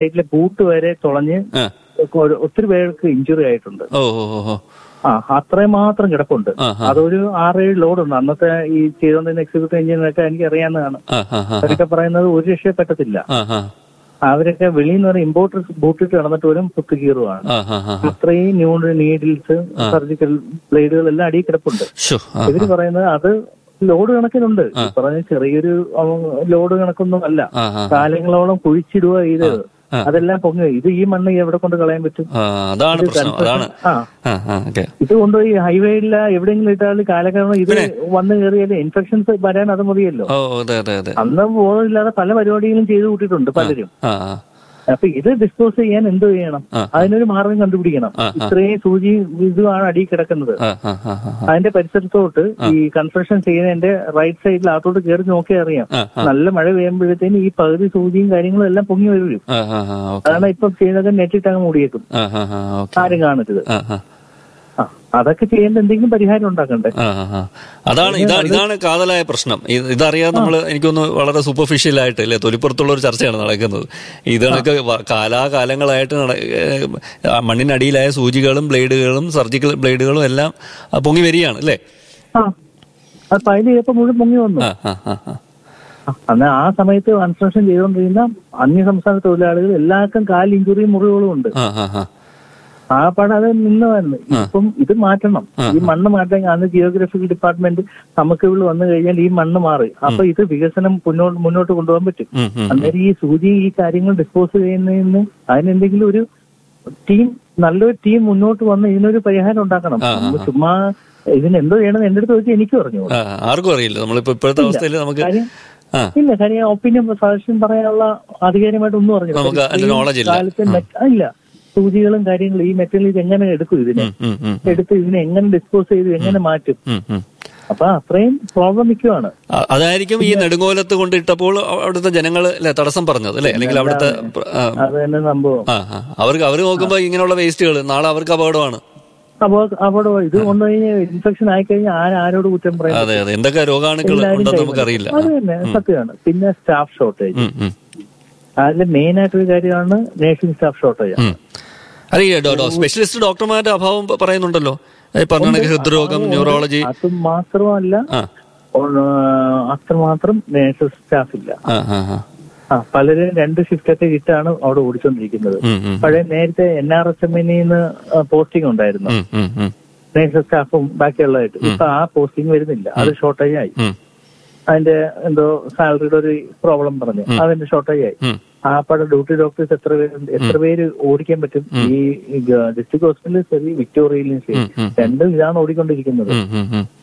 സൈഡിലെ ബൂട്ട് വരെ തുളഞ്ഞ് ആ ഒരു- ഒത്തിരി പേർക്ക് ഇഞ്ചുറി ആയിട്ടുണ്ട് ഓ ഓ ഓ ഓ ആ അത്രയും മാത്രം കിടപ്പുണ്ട് ആ, ആ. അതൊരു ആറേഴ് ലോഡുണ്ട് അന്നത്തെ ഈ ചെയ്തുകൊണ്ടിരുന്ന എക്സിക്യൂട്ടീവ് എഞ്ചിനീയറൊക്കെ എനിക്ക് അറിയാവുന്നതാണ് ആ ആ ആ അവരൊക്കെ പറയുന്നത് ഒരു രക്ഷയെ പറ്റത്തില്ല ആ ആ അവരൊക്കെ വെളിയിൽ നിന്ന് പറഞ്ഞ ഇമ്പോർട്ടൻസ് ബൂട്ടിട്ട് നടന്നിട്ട് പോലും കുത്തു കീറുവാണ് ആ ആ ആ അത്രയും ന്യൂഡ് നീഡിൽസ് സർജിക്കൽ ബ്ലേഡുകൾ എല്ലാം അടിയിൽ കിടപ്പുണ്ട് ഷോ ആ ഇവര് പറയുന്നത് അത് ലോഡ് കണക്കിനുണ്ട് ഈ പറഞ്ഞ ചെറിയൊരു ഉം, ലോഡ് കണക്കൊന്നും അല്ല ആ ആ കാലങ്ങളോളം കുഴിച്ചിടുക ഇത് അതെല്ലാം പൊങ്ങുക ഇത് ഈ മണ്ണ് എവിടെ കൊണ്ട് കളയാൻ പറ്റും ആ അതാണ് പ്രശ്നം അതാണ് ആ ആ ആ ഓക്കെ ഇത് കൊണ്ടുപോയി ഹൈവേയില്ല എവിടെയെങ്കിലും ഇട്ടാൽ കാലക്രമം ഇത് വന്നു കയറിയാൽ ഇൻഫെക്ഷൻസ് വരാൻ അത് മതിയല്ലോ ഓ അതെ അതെ അതെ അന്ന് ബോധമില്ലാതെ പല പരിപാടികളും ചെയ്തു കൂട്ടിയിട്ടുണ്ട് പലരും ആ ആ അപ്പൊ ഇത് ഡിസ്പോസ് ചെയ്യാൻ എന്ത് ചെയ്യണം ആ. അതിനൊരു മാർഗം കണ്ടുപിടിക്കണം ആ, ആ. ഇത്രയും സൂചി ഇതുമാണ് അടിയിൽ കിടക്കുന്നത് ആ ആ ആ ആ അതിന്റെ പരിസരത്തോട്ട് ഈ കൺസ്ട്രക്ഷൻ ചെയ്യുന്നതിന്റെ റൈറ്റ് സൈഡിൽ അകത്തോട്ട് കയറി നോക്കിയാൽ അറിയാം ആ, ആ. നല്ല മഴ പെയ്യുമ്പോഴത്തേന് ഈ പകുതി സൂചിയും കാര്യങ്ങളും എല്ലാം പൊങ്ങി വരും ആ ആ ആ ഓക്കെ അതാണ് ഇപ്പൊ ചെയ്യുന്നത് നെറ്റിട്ട് അങ്ങ് മൂടിയേക്കും ആ ആ ആ ഓക്കെ ആരും കാണരുത് ആ ആ ആ അതൊക്കെ ചെയ്യേണ്ട എന്തെങ്കിലും പരിഹാരം ഉണ്ടാക്കണ്ടേ ആ, ആ, ആ. അതാണ് ഇതാണ് ഇതാണ് കാതലായ പ്രശ്നം ഇത് ഇതറിയാതെ നമ്മൾ എനിക്കൊന്ന് വളരെ സൂപ്പർഫിഷ്യൽ ആയിട്ട് അല്ലെ തൊലിപ്പുറത്തുള്ള ഒരു ചർച്ചയാണ് നടക്കുന്നത് ഇത് കണക്ക് വ- കാലാകാലങ്ങളായിട്ട് നട- ഏഹ്, ആ മണ്ണിനടിയിലായ സൂചികളും ബ്ലേഡുകളും സർജിക്കൽ ബ്ലേഡുകളും എല്ലാം ആ, പൊങ്ങി വരികയാണ് അല്ലേ ആ അത് പൈല് ചെയ്തപ്പോ മുഴുവൻ പൊങ്ങി വന്നു ആ ആ ആ ആ. ആ, അന്ന് ആ സമയത്ത് കൺസ്ട്രക്ഷൻ ചെയ്തുകൊണ്ടിരുന്ന അന്യ സംസ്ഥാന തൊഴിലാളികൾ എല്ലാവർക്കും കാൽ ഇഞ്ചുറിയും മുറിവുകളും ഉണ്ട് ആ ആ ആ ആ പടം അത് നിന്നതായിരുന്നു ഇപ്പം ഇത് മാറ്റണം ഈ മണ്ണ് മാറ്റാൻ അന്ന് ജിയോഗ്രഫിക്കൽ ഡിപ്പാർട്ട്മെന്റ് നമുക്ക് ഇവിടെ വന്നു കഴിഞ്ഞാൽ ഈ മണ്ണ് മാറി അപ്പൊ ഇത് വികസനം മുന്നോട്ട് മുന്നോട്ട് കൊണ്ടുപോകാൻ പറ്റും ഉം, ഉം. അന്നേരം ഈ സൂചി ഈ കാര്യങ്ങൾ ഡിസ്പോസ് ചെയ്യുന്നതിന് അതിനെന്തെങ്കിലും ഒരു ടീം നല്ലൊരു ടീം മുന്നോട്ട് വന്ന് ഇതിനൊരു പരിഹാരം ഉണ്ടാക്കണം നമ്മ ചുമ്മാ ഇതിന് എന്തോ ചെയ്യണമെന്ന് എന്റെ അടുത്ത് ചോദിച്ചാൽ എനിക്കും അറിഞ്ഞു ആ, ആർക്കും അറിയില്ല നമ്മളിപ്പോ ഇപ്പോഴത്തെ അവസ്ഥയിൽ നമുക്ക് കാര്യം ആ ഇല്ല കാര്യം ഒപ്പീനിയൻ സജഷൻ പറയാനുള്ള ആധികാരികമായിട്ട് ഒന്നും അറിഞ്ഞു നമുക്ക് അതിന്റെ knowledge ഇല്ല. കാലത്ത് met- ആ, ഇല്ല സൂചികളും കാര്യങ്ങളും ഈ മെറ്റീരിയൽ ഇത് എങ്ങനെ എടുക്കും ഇതിനെ ഉം, ഉം, ഉം, എടുത്ത് ഇതിനെ എങ്ങനെ ഡിസ്പോസ് ചെയ്ത് എങ്ങനെ മാറ്റും ഉം, ഉം. അപ്പൊ അത്രയും പ്രോബ്ലം നിൽക്കുവാണ് അ- അതായിരിക്കും ഈ നെടുങ്കോലത്ത് കൊണ്ടിട്ടപ്പോൾ അവിടുത്തെ ജനങ്ങൾ അല്ലെ തടസ്സം പറഞ്ഞത് അല്ലെ അല്ലെങ്കിൽ അവിടുത്തെ പ്ര- ആ, അത് തന്നെ സംഭവം ആ ആ. അവർക്ക് അവർ നോക്കുമ്പോ ഇങ്ങനെയുള്ള വേസ്റ്റുകൾ നാളെ അവർക്ക് അപകടമാണ് അപ്പൊ അവിടെ ഇത് വന്നു കഴിഞ്ഞാൽ ഇൻഫെക്ഷൻ ആയി കഴിഞ്ഞാൽ ആര് ആരോട് കുറ്റം പറയും അതെ അതെ എന്തൊക്കെ രോഗാണുക്കൾ ഉണ്ടെന്ന് നമുക്കറിയില്ല അത് തന്നെ സത്യമാണ് പിന്നെ സ്റ്റാഫ് ഷോർട്ടേജ് ഉം, ഉം, അതിൽ മെയിൻ ആയിട്ടൊരു കാര്യമാണ് നേഴ്സിംഗ് സ്റ്റാഫ് ഷോർട്ടേജ് ഉം. അല്ല ഈ ഡോ- ഡോ- സ്പെഷ്യലിസ്റ്റ് ഡോക്ടർമാരുടെ അഭാവം പ- പറയുന്നുണ്ടല്ലോ ഈ പറഞ്ഞ കണക്ക് ഹൃദ്രോഗം ന്യൂറോളജി അത് മാത്രമല്ല ആ ഉള്ള- അത്രമാത്രം നേഴ്സസ് സ്റ്റാഫ് ഇല്ല ആ ആ ആ. ആ പലരും രണ്ട് ഷിഫ്റ്റ് ഒക്കെ ഇട്ടാണ് അവിടെ ഓടിച്ചോണ്ടിരിക്കുന്നത് ഉം, ഉം, പഴയ നേരത്തെ എൻ ആർ എസ് എമ്മിന് പോസ്റ്റിംഗ് ഉണ്ടായിരുന്നു ഉം, ഉം, ഉം, നേഴ്സസ് സ്റ്റാഫും ബാക്കിയുള്ളതായിട്ട് ഇപ്പൊ ആ പോസ്റ്റിംഗ് വരുന്നില്ല അത് ഷോർട്ടേജ് ആയി ഉം, അതിന്റെ എന്തോ സാലറിയുടെ ഒരു പ്രോബ്ലം പറഞ്ഞു അതിന്റെ ഷോർട്ടേജ് ആയി ഉം. ആ പടം ഡ്യൂട്ടി ഡോക്ടേഴ്സ് എത്ര പേരുണ്ട് എത്ര പേര് ഓടിക്കാൻ പറ്റും ഈ ഡിസ്ട്രിക്ട് ഹോസ്പിറ്റലിൽ ശരി വിക്ടോറിയയിലും ശരി രണ്ടും ഇതാണ് ഓടിക്കൊണ്ടിരിക്കുന്നത് ഉം, ഉം, ഉം.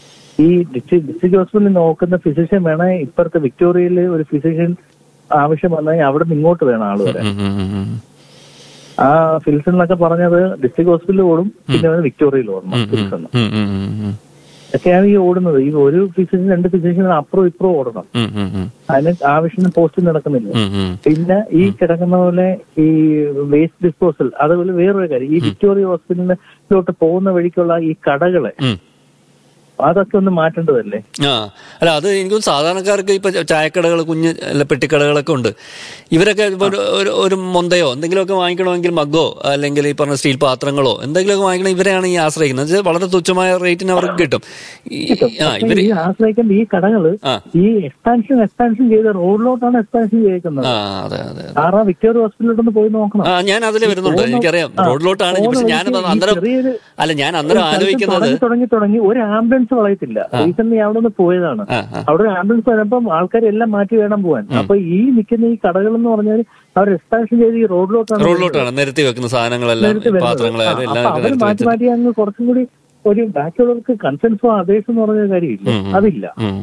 ഈ ഡിസ്ട്രിക്ട് ഡിസ്ട്രിക്ട് ഹോസ്പിറ്റലിൽ നോക്കുന്ന ഫിസിഷ്യൻ വേണേ ഇപ്പുറത്തെ വിക്ടോറിയയിൽ ഒരു ഫിസിഷ്യൻ ആവശ്യം വന്നാൽ അവിടെ നിന്ന് ഇങ്ങോട്ട് വേണം ആള് വരാൻ ഉം, ഉം, ഉം, ഉം. ആ ഫിൽസൺ എന്നൊക്കെ പറഞ്ഞത് ഡിസ്ട്രിക്ട് ഹോസ്പിറ്റലിൽ ഓടും പിന്നെ അത് വിക്ടോറിയയിൽ ഓടണം ഫിൽസൺ ഉം, ഉം, ഉം, ഉം. ഒക്കെയാണ് ഈ ഓടുന്നത് ഈ ഒരു ഫിസിഷ്യൻ രണ്ട് ഫിസിഷ്യൻ അപ്പുറം ഇപ്പുറം ഓടണം ഉം, ഉം, ഉം. അതിന് ആവശ്യത്തിന് പോസ്റ്റ് നടക്കുന്നില്ല ഉം, ഉം. പിന്നെ ഈ കിടക്കുന്ന പോലെ ഈ വേസ്റ്റ് ഡിസ്പോസൽ അതുപോലെ വേറൊരു കാര്യം ഈ വിക്ടോറിയ ഹോസ്പിറ്റലിലോട്ട് പോകുന്ന വഴിക്കുള്ള ഈ കടകളെ ഉം. അതൊക്കെ ഒന്ന് മാറ്റേണ്ടതല്ലേ ആ അല്ല അത് എനിക്കും സാധാരണക്കാർക്ക് ഇപ്പൊ ചായക്കടകൾ കുഞ്ഞ് അല്ല പെട്ടിക്കടകളൊക്കെ ഉണ്ട് ഇവരൊക്കെ ഇപ്പൊ ഒരു- ഒരു ഒരു മൊന്തയോ എന്തെങ്കിലുമൊക്കെ വാങ്ങിക്കണമെങ്കിൽ മഗ്ഗോ അല്ലെങ്കിൽ ഈ പറഞ്ഞ സ്റ്റീൽ പാത്രങ്ങളോ എന്തെങ്കിലുമൊക്കെ വാങ്ങിക്കണം ഇവരെയാണ് ഈ ആശ്രയിക്കുന്നത് എന്ന് വെച്ചാൽ വളരെ തുച്ഛമായ റേറ്റിന് അവർക്ക് കിട്ടും ഈ- ആ പക്ഷേ ഇവര് ഈ ആശ്രയിക്കേണ്ട ഈ കടകള് ആ. ഈ എക്സ്പാൻഷൻ എക്സ്പാൻഷൻ ചെയ്ത റോഡിലോട്ടാണ് എക്സ്പാൻഷൻ ചെയ്തേക്കുന്നത് ആ അതെ അതെ അതെ. കാരണം വിക്ടോറിയ ഹോസ്പിറ്റലിലോട്ടൊന്ന് പോയി നോക്കണം ആ ഞാൻ അതിൽ വരുന്നുണ്ട് എനിക്കറിയാം ആ, റോഡിലോട്ടാണ് പോകുന്ന പക്ഷെ ഞാൻ വഴിക്ക് ഈ അന്നേരം ചെറിയൊരു- അല്ല ഞാൻ അന്നേരം ആലോചിക്കുന്നത് തുടങ്ങി തുടങ്ങി തുടങ്ങി ഒരു ആംബുലൻസ് വളയത്തില്ല റീസെന്റ് അവിടെ ഒന്ന് പോയതാണ് ആ, ആ. അവിടെ ഒരു ആംബുലൻസ് വരുമ്പം ആൾക്കാരെല്ലാം മാറ്റി വേണം പോവാൻ അപ്പൊ ഈ നിൽക്കുന്ന ഈ കടകൾ എന്ന് പറഞ്ഞാൽ അവർ എക്സ്പാൻഷൻ ചെയ്ത് ഈ റോഡിലോട്ടാണ് റോഡിലോട്ടാണ് നിരത്തി വെക്കുന്ന സാധനങ്ങളെല്ലാം നേരത്തെ വരുന്നത്. പാത്രങ്ങളായാലും ആ, എല്ലാം അപ്പൊ അവര് നിരത്തി മാറ്റി വെച്ചിട്ട് മാറ്റി അങ്ങ് കുറച്ചും കൂടി ഒരു ബാക്കിയുള്ളവർക്ക് കൺസെൻസോ അപേക്ഷ എന്ന് പറഞ്ഞ കാര്യമില്ല അതില്ല ഉം.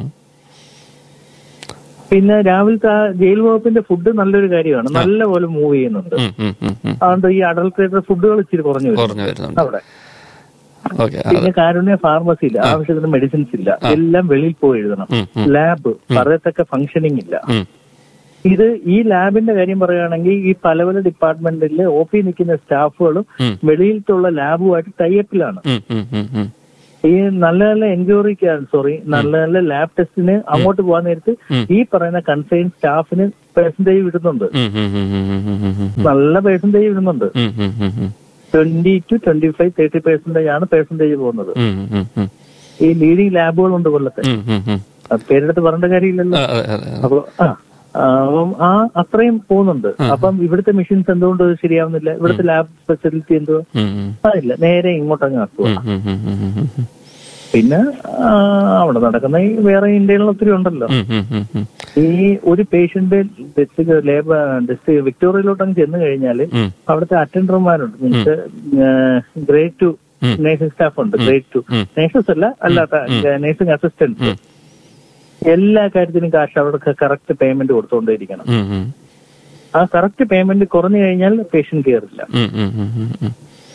പിന്നെ രാവിലത്തെ ആ ജയിൽ വകുപ്പിന്റെ ഫുഡ് നല്ലൊരു കാര്യമാണ് നല്ല പോലെ മൂവ് ചെയ്യുന്നുണ്ട് ഉം, ഉം, ഉം, ഉം. അതുകൊണ്ട് ഈ അഡൽട്രേറ്റഡ് ഫുഡുകൾ ഇച്ചിരി കുറഞ്ഞു വരും കുറഞ്ഞു വരുന്നുണ്ട് അവിടെ ഓക്കെ പിന്നെ കാരുണ്യ ഫാർമസി ഇല്ല ആവശ്യത്തിന് മെഡിസിൻസ് ഇല്ല എല്ലാം വെളിയിൽ പോയി എഴുതണം ഉം, ഉം. ലാബ് പറയത്തക്ക ഫംഗ്ഷനിങ് ഇല്ല ഉം. ഇത് ഈ ലാബിന്റെ കാര്യം പറയുകയാണെങ്കിൽ ഈ പല പല ഡിപ്പാർട്ട്മെന്റിൽ ഒ പി നിൽക്കുന്ന സ്റ്റാഫുകളും ഉം. വെളിയിലത്തുള്ള ലാബുമായിട്ട് ടൈപ്പിലാണ് ഉം, ഉം, ഉം, ഉം. ഈ നല്ല നല്ല എൻക്വയറിക്ക് സോറി നല്ല നല്ല ലാബ് ടെസ്റ്റിന് അങ്ങോട്ട് പോകാൻ നേരത്ത് ഉം. ഈ പറയുന്ന കൺസൈൻ സ്റ്റാഫിന് പെർസെന്റേജ് വിടുന്നുണ്ട് ഉം, ഉം, ഉം, ഉം, ഉം, ഉം, ഉം, നല്ല പെർസെന്റേജ് വിടുന്നുണ്ട് ഉം, ഉം, ഉം, ഉം. Twenty two twenty five thirty percentage ആണ് പെർസെന്റേജ് പോകുന്നത് ഉം, ഉം, ഉം. ഈ ലീഡിംഗ് ലാബുകളുണ്ട് കൊല്ലത്തെ ഉം, ഉം, ഉം. അത് പേരെടുത്ത് പറയേണ്ട കാര്യമില്ലല്ലോ ആ, അതെ, അതെ, അതെ. അപ്പൊ ആ ആ, അപ്പം ആ അത്രയും പോകുന്നുണ്ട് അപ്പം ഇവിടുത്തെ മെഷീൻസ് എന്തുകൊണ്ട് ശരിയാവുന്നില്ല ഇവിടുത്തെ ലാബ് ഫെസിലിറ്റി എന്തോ ഉം, ഉം. അതില്ല നേരെ ഇങ്ങോട്ടങ്ങ് ആക്കുക ഉം, ഉം, ഉം, ഉം, ഉം, ഉം. പിന്നെ ആ, അവിടെ നടക്കുന്ന ഈ വേറെ ഇന്ത്യയിൽ ഒത്തിരി ഉണ്ടല്ലോ ഉം, ഉം, ഉം, ഉം. ഈ ഒരു പേഷ്യന്റ് ഡിസ്ട്രിക്ട് ലേബർ ഡിസ്ട്രിക്ട് വിക്ടോറിയയിലോട്ട് അങ്ങ് ചെന്ന് കഴിഞ്ഞാൽ ഉം. അവിടുത്തെ അറ്റൻഡർമാരുണ്ട് മീൻസ് ഗ്രേഡ് ടു ഉം. നേഴ്സിംഗ് സ്റ്റാഫ് ഉണ്ട് ഗ്രേഡ് ടു ഉം. നേഴ്സസ് അല്ല അല്ലാത്ത നേഴ്സിംഗ് അസിസ്റ്റൻസ് ഉം. എല്ലാ കാര്യത്തിനും കാശ് അവർക്ക് കറക്റ്റ് പേയ്മെന്റ് കൊടുത്തുകൊണ്ടേയിരിക്കണം ഉം, ഉം. ആ കറക്റ്റ് പേയ്മെന്റ് കുറഞ്ഞു കഴിഞ്ഞാൽ പേഷ്യന്റ് കെയർ ഇല്ല ഉം, ഉം, ഉം, ഉം, ഉം.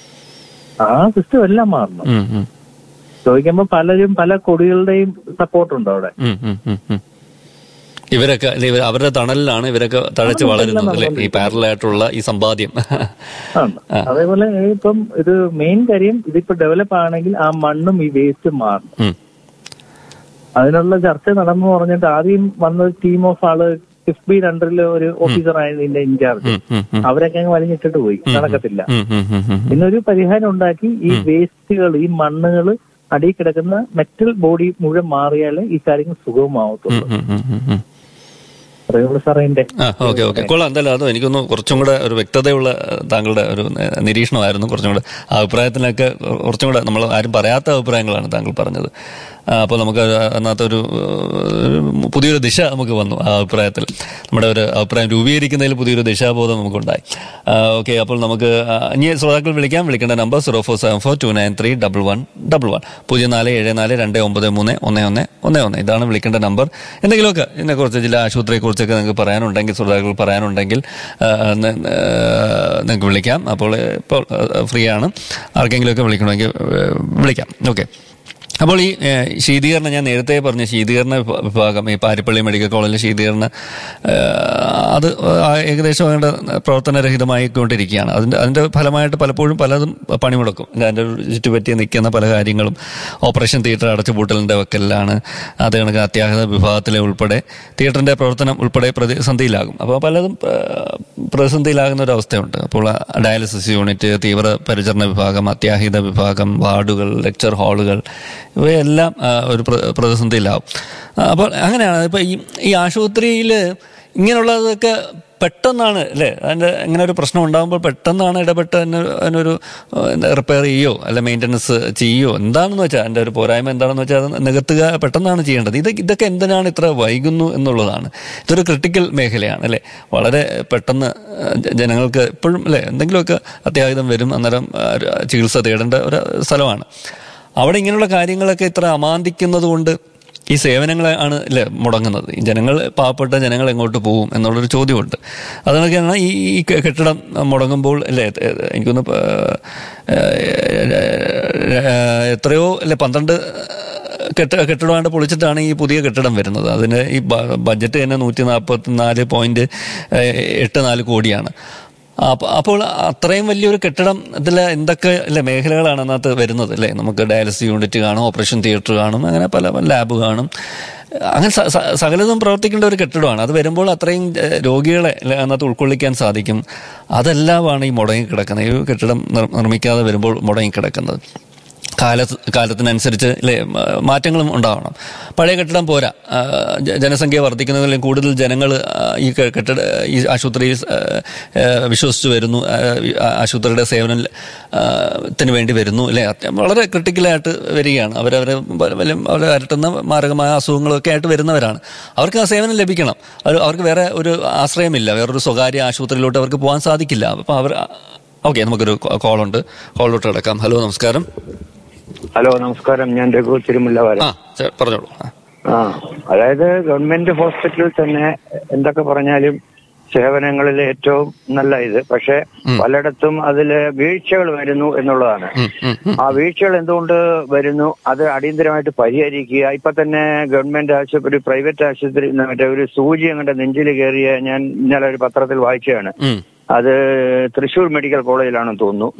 ആ സിസ്റ്റം എല്ലാം മാറണം ഉം, ഉം. ചോദിക്കുമ്പോൾ പലരും പല കൊടികളുടെയും സപ്പോർട്ടുണ്ട് അവിടെ ഉം, ഉം, ഉം, ഉം. ഇവരൊക്കെ അല്ലെ, ഇവർ അവരുടെ തണലിലാണ് ഇവരൊക്കെ തഴച്ച് വളരുന്നത് അല്ലെ ഈ പാരലായിട്ടുള്ള ഈ സമ്പാദ്യം ആണ്. അതേപോലെ ഇപ്പം ഇത് മെയിൻ കാര്യം ഇതിപ്പോ ഡെവലപ്പ് ആണെങ്കിൽ ആ മണ്ണും ഈ വേസ്റ്റ് മാറണം ഉം. അതിനുള്ള ചർച്ച നടന്നു പറഞ്ഞിട്ട് ആദ്യം വന്ന ടീം ഓഫ് ആള് കിഫ്ബിയുടെ അണ്ടറിൽ ഒരു ഓഫീസറായിരുന്നു ഇതിന്റെ ഇൻചാർജ് ഉം, ഉം, ഉം. അവരൊക്കെ അങ്ങ് വലിഞ്ഞിട്ടിട്ട് പോയി നടക്കത്തില്ല ഉം, ഉം, ഉം, ഉം. ഇന്നൊരു പരിഹാരം ഉണ്ടാക്കി ഈ വേസ്റ്റുകൾ ഈ മണ്ണുകൾ അടിയിൽ കിടക്കുന്ന മെറ്റൽ ബോഡി മുഴുവൻ മാറിയാലേ ഈ കാര്യങ്ങൾ സുഗമമാവത്തുള്ളൂ ഉം, ഉം, ഉം, ഉം. പറയുള്ളൂ സാറേ എന്റെ ആ ഓക്കെ ഓക്കെ കൊള്ളാം എന്തായാലും അത് എനിക്കൊന്ന് കുറച്ചും കൂടെ ഒരു വ്യക്തതയുള്ള ഏഹ്, താങ്കളുടെ ഒരു ഏഹ്, നിരീക്ഷണമായിരുന്നു കുറച്ചും കൂടെ ആ അഭിപ്രായത്തിനൊക്കെ കുറച്ചും കൂടെ നമ്മൾ ആരും പറയാത്ത അഭിപ്രായങ്ങളാണ് താങ്കൾ പറഞ്ഞത് ആ, അപ്പോൾ നമുക്ക് അതിനകത്തൊരു ഏഹ്, പുതിയൊരു ദിശ നമുക്ക് വന്നു ആ അഭിപ്രായത്തിൽ നമ്മുടെ ഒരു അഭിപ്രായം രൂപീകരിക്കുന്നതിൽ പുതിയൊരു ദിശാബോധം നമുക്കുണ്ടായി ഓക്കെ അപ്പോൾ നമുക്ക് ആ, ഇനി ശ്രോതാക്കൾ വിളിക്കാൻ വിളിക്കേണ്ട number zero four seven four two nine three double one double one പൂജ്യം നാല് ഏഴ് നാല് രണ്ട് ഒമ്പത് മൂന്ന് ഒന്ന് ഒന്ന് ഒന്ന് ഒന്ന് ഇതാണ് വിളിക്കേണ്ട നമ്പർ എന്തെങ്കിലുമൊക്കെ ഇതിനെക്കുറിച്ച് ജില്ലാ ആശുപത്രിയെക്കുറിച്ചൊക്കെ നിങ്ങൾക്ക് പറയാനുണ്ടെങ്കിൽ ശ്രോതാക്കൾ പറയാനുണ്ടെങ്കിൽ ആ, ന- ആ, നിങ്ങൾക്ക് വിളിക്കാം അപ്പോൾ ഇപ്പോൾ ഫ്രീ ആണ് ആർക്കെങ്കിലുമൊക്കെ വിളിക്കണമെങ്കിൽ ആ, വിളിക്കാം ഓക്കെ അപ്പോൾ ഈ ഏഹ്, ശീതീകരണം ഞാൻ നേരത്തെ പറഞ്ഞ ശീതീകരണ വിഭ- വിഭാഗം ഈ പാരിപ്പള്ളി മെഡിക്കൽ കോളേജിലെ ശീതീകരണ ഏഹ്, അത് ആ ഏകദേശം അതിൻ്റെ പ്രവർത്തനരഹിതമായിക്കൊണ്ടിരിക്കുകയാണ് അതിൻ്റെ അതിൻ്റെ ഫലമായിട്ട് പലപ്പോഴും പലതും പണിമുടക്കും അതിൻ്റെ ഒരു ചുറ്റുപറ്റി നിൽക്കുന്ന പല കാര്യങ്ങളും ഓപ്പറേഷൻ തിയേറ്റർ അടച്ചുപൂട്ടലിൻ്റെ വക്കലിലാണ് അത് കണക്ക് അത്യാഹിത വിഭാഗത്തിലെ ഉൾപ്പെടെ തിയേറ്ററിൻ്റെ പ്രവർത്തനം ഉൾപ്പെടെ പ്രതിസന്ധിയിലാകും അപ്പോൾ പലതും ഏഹ്, പ്രതിസന്ധിയിലാകുന്ന ഒരു അവസ്ഥയുണ്ട് അപ്പോൾ ഡയാലിസിസ് യൂണിറ്റ് തീവ്ര പരിചരണ വിഭാഗം അത്യാഹിത വിഭാഗം വാർഡുകൾ ലെക്ചർ ഹാളുകൾ ഇവയെല്ലാം ആ, ഒരു പ്ര- പ്രതിസന്ധിയിലാവും ആ, അപ്പോൾ അങ്ങനെയാണ് ഇപ്പോൾ ഈ ഈ ആശുപത്രിയിൽ ഇങ്ങനെയുള്ളതൊക്കെ പെട്ടെന്നാണ് അല്ലേ അതിൻ്റെ ഇങ്ങനെ ഒരു പ്രശ്നം ഉണ്ടാകുമ്പോൾ പെട്ടെന്നാണ് ഇടപെട്ട് അതിന് അതിനൊരു റിപ്പയർ ചെയ്യോ അല്ല മെയിൻ്റനൻസ് ചെയ്യോ എന്താണെന്ന് വെച്ചാൽ അതിൻ്റെ ഒരു പോരായ്മ എന്താണെന്ന് വെച്ചാൽ അത് നികത്തുക പെട്ടെന്നാണ് ചെയ്യേണ്ടത് ഇത് ഇതൊക്കെ എന്തിനാണ് ഇത്ര വൈകുന്നു എന്നുള്ളതാണ് ഇതൊരു ക്രിട്ടിക്കൽ മേഖലയാണ് അല്ലേ വളരെ പെട്ടെന്ന് ആ, ജ- ജനങ്ങൾക്ക് എപ്പോഴും അല്ലേ എന്തെങ്കിലുമൊക്കെ അത്യാഹിതം വരും അന്നേരം ആ, ഒരു ചികിത്സ തേടേണ്ട ഒരു സ്ഥലമാണ് അവിടെ ഇങ്ങനെയുള്ള കാര്യങ്ങളൊക്കെ ഇത്ര അമാന്തിക്കുന്നത് കൊണ്ട് ഈ സേവനങ്ങളെ ആണ് അല്ലേ മുടങ്ങുന്നത് ഈ ജനങ്ങൾ പാവപ്പെട്ട ജനങ്ങൾ എങ്ങോട്ട് പോകും എന്നുള്ളൊരു ചോദ്യമുണ്ട് അതൊക്കെയാണ് ഈ ഈ കെ- കെട്ടിടം മുടങ്ങുമ്പോൾ അല്ലേ ഏ, എനിക്കൊന്ന് പ- ഏ, ഏ, എത്രയോ അല്ലെ പന്ത്രണ്ട് കെട്ട കെട്ടിടമായിട്ട് പൊളിച്ചിട്ടാണ് ഈ പുതിയ കെട്ടിടം വരുന്നത് അതിന് ഈ ബ- ബഡ്ജറ്റ് തന്നെ നൂറ്റി നാൽപ്പത്തി നാല് പോയിന്റ് എട്ട് നാല് കോടിയാണ് അപ്പ- അപ്പോൾ അത്രയും വലിയൊരു കെട്ടിടത്തിൽ എന്തൊക്കെ അല്ലെ മേഖലകളാണ് അതിനകത്ത് വരുന്നത് അല്ലേ നമുക്ക് ഡയാലിസിസ് യൂണിറ്റ് കാണും ഓപ്പറേഷൻ തിയേറ്റർ കാണും അങ്ങനെ പല പല ലാബ് കാണും അങ്ങനെ സ- സ- സകലതും പ്രവർത്തിക്കേണ്ട ഒരു കെട്ടിടമാണ് അത് വരുമ്പോൾ അത്രയും ഏഹ്, രോഗികളെ അല്ലെ അതിനകത്ത് ഉൾക്കൊള്ളിക്കാൻ സാധിക്കും അതെല്ലാമാണ് ഈ മുടങ്ങിക്കിടക്കുന്നത് ഈ കെട്ടിടം നിർ- നിർമ്മിക്കാതെ വരുമ്പോൾ മുടങ്ങിക്കിടക്കുന്നത് കാലത്ത് കാലത്തിനനുസരിച്ച് അല്ലേ മ- മാറ്റങ്ങളും ഉണ്ടാവണം പഴയ കെട്ടിടം പോരാ ആ, ജ- ജനസംഖ്യ വർദ്ധിക്കുന്നതിലും കൂടുതൽ ജനങ്ങൾ ഈ കെ- കെട്ടിട ഈ ആശുപത്രിയിൽ ആ, ആ, വിശ്വസിച്ച് വരുന്നു ആ, ഈ ആശുപത്രിയുടെ സേവനം ആ, ത്തിന് വേണ്ടി വരുന്നു അല്ലേ അത്യ- വളരെ ക്രിട്ടിക്കലായിട്ട് വരികയാണ് അവരവരെ വലിയ അവരെ അരട്ടുന്ന മാരകമായ അസുഖങ്ങളൊക്കെ ആയിട്ട് വരുന്നവരാണ് അവർക്ക് ആ സേവനം ലഭിക്കണം അവർ അവർക്ക് വേറെ ഒരു ആശ്രയമില്ല വേറൊരു സ്വകാര്യ ആശുപത്രിയിലോട്ട് അവർക്ക് പോകാൻ സാധിക്കില്ല അപ്പം അവർ ഓക്കെ നമുക്കൊരു കോളുണ്ട് കോളിലോട്ട് കിടക്കാം ഹലോ നമസ്കാരം ഹലോ നമസ്കാരം ഞാൻ രഘു തിരുമുല്ലവാര ആ ചെ- പറഞ്ഞോളൂ ആ. ആ അതായത് ഗവൺമെന്റ് ഹോസ്പിറ്റലിൽ തന്നെ എന്തൊക്കെ പറഞ്ഞാലും സേവനങ്ങളിൽ ഏറ്റവും നല്ല ഇത് പക്ഷെ പലയിടത്തും അതില് വീഴ്ചകൾ വരുന്നു എന്നുള്ളതാണ് ഉം, ഉം, ഉം. ആ വീഴ്ചകൾ എന്തുകൊണ്ട് വരുന്നു അത് അടിയന്തരമായിട്ട് പരിഹരിക്കുക ഇപ്പൊ തന്നെ ഗവൺമെന്റ് ആശുപത്രി പ്രൈവറ്റ് ആശുപത്രി മറ്റേ ഒരു സൂചി അങ്ങോട്ട് നെഞ്ചിൽ കയറിയ ഞാൻ ഇന്നലെ ഒരു പത്രത്തിൽ വായിച്ചതാണ് ഉം, അത് തൃശൂർ മെഡിക്കൽ കോളേജിലാണെന്ന് തോന്നുന്നു ഉം,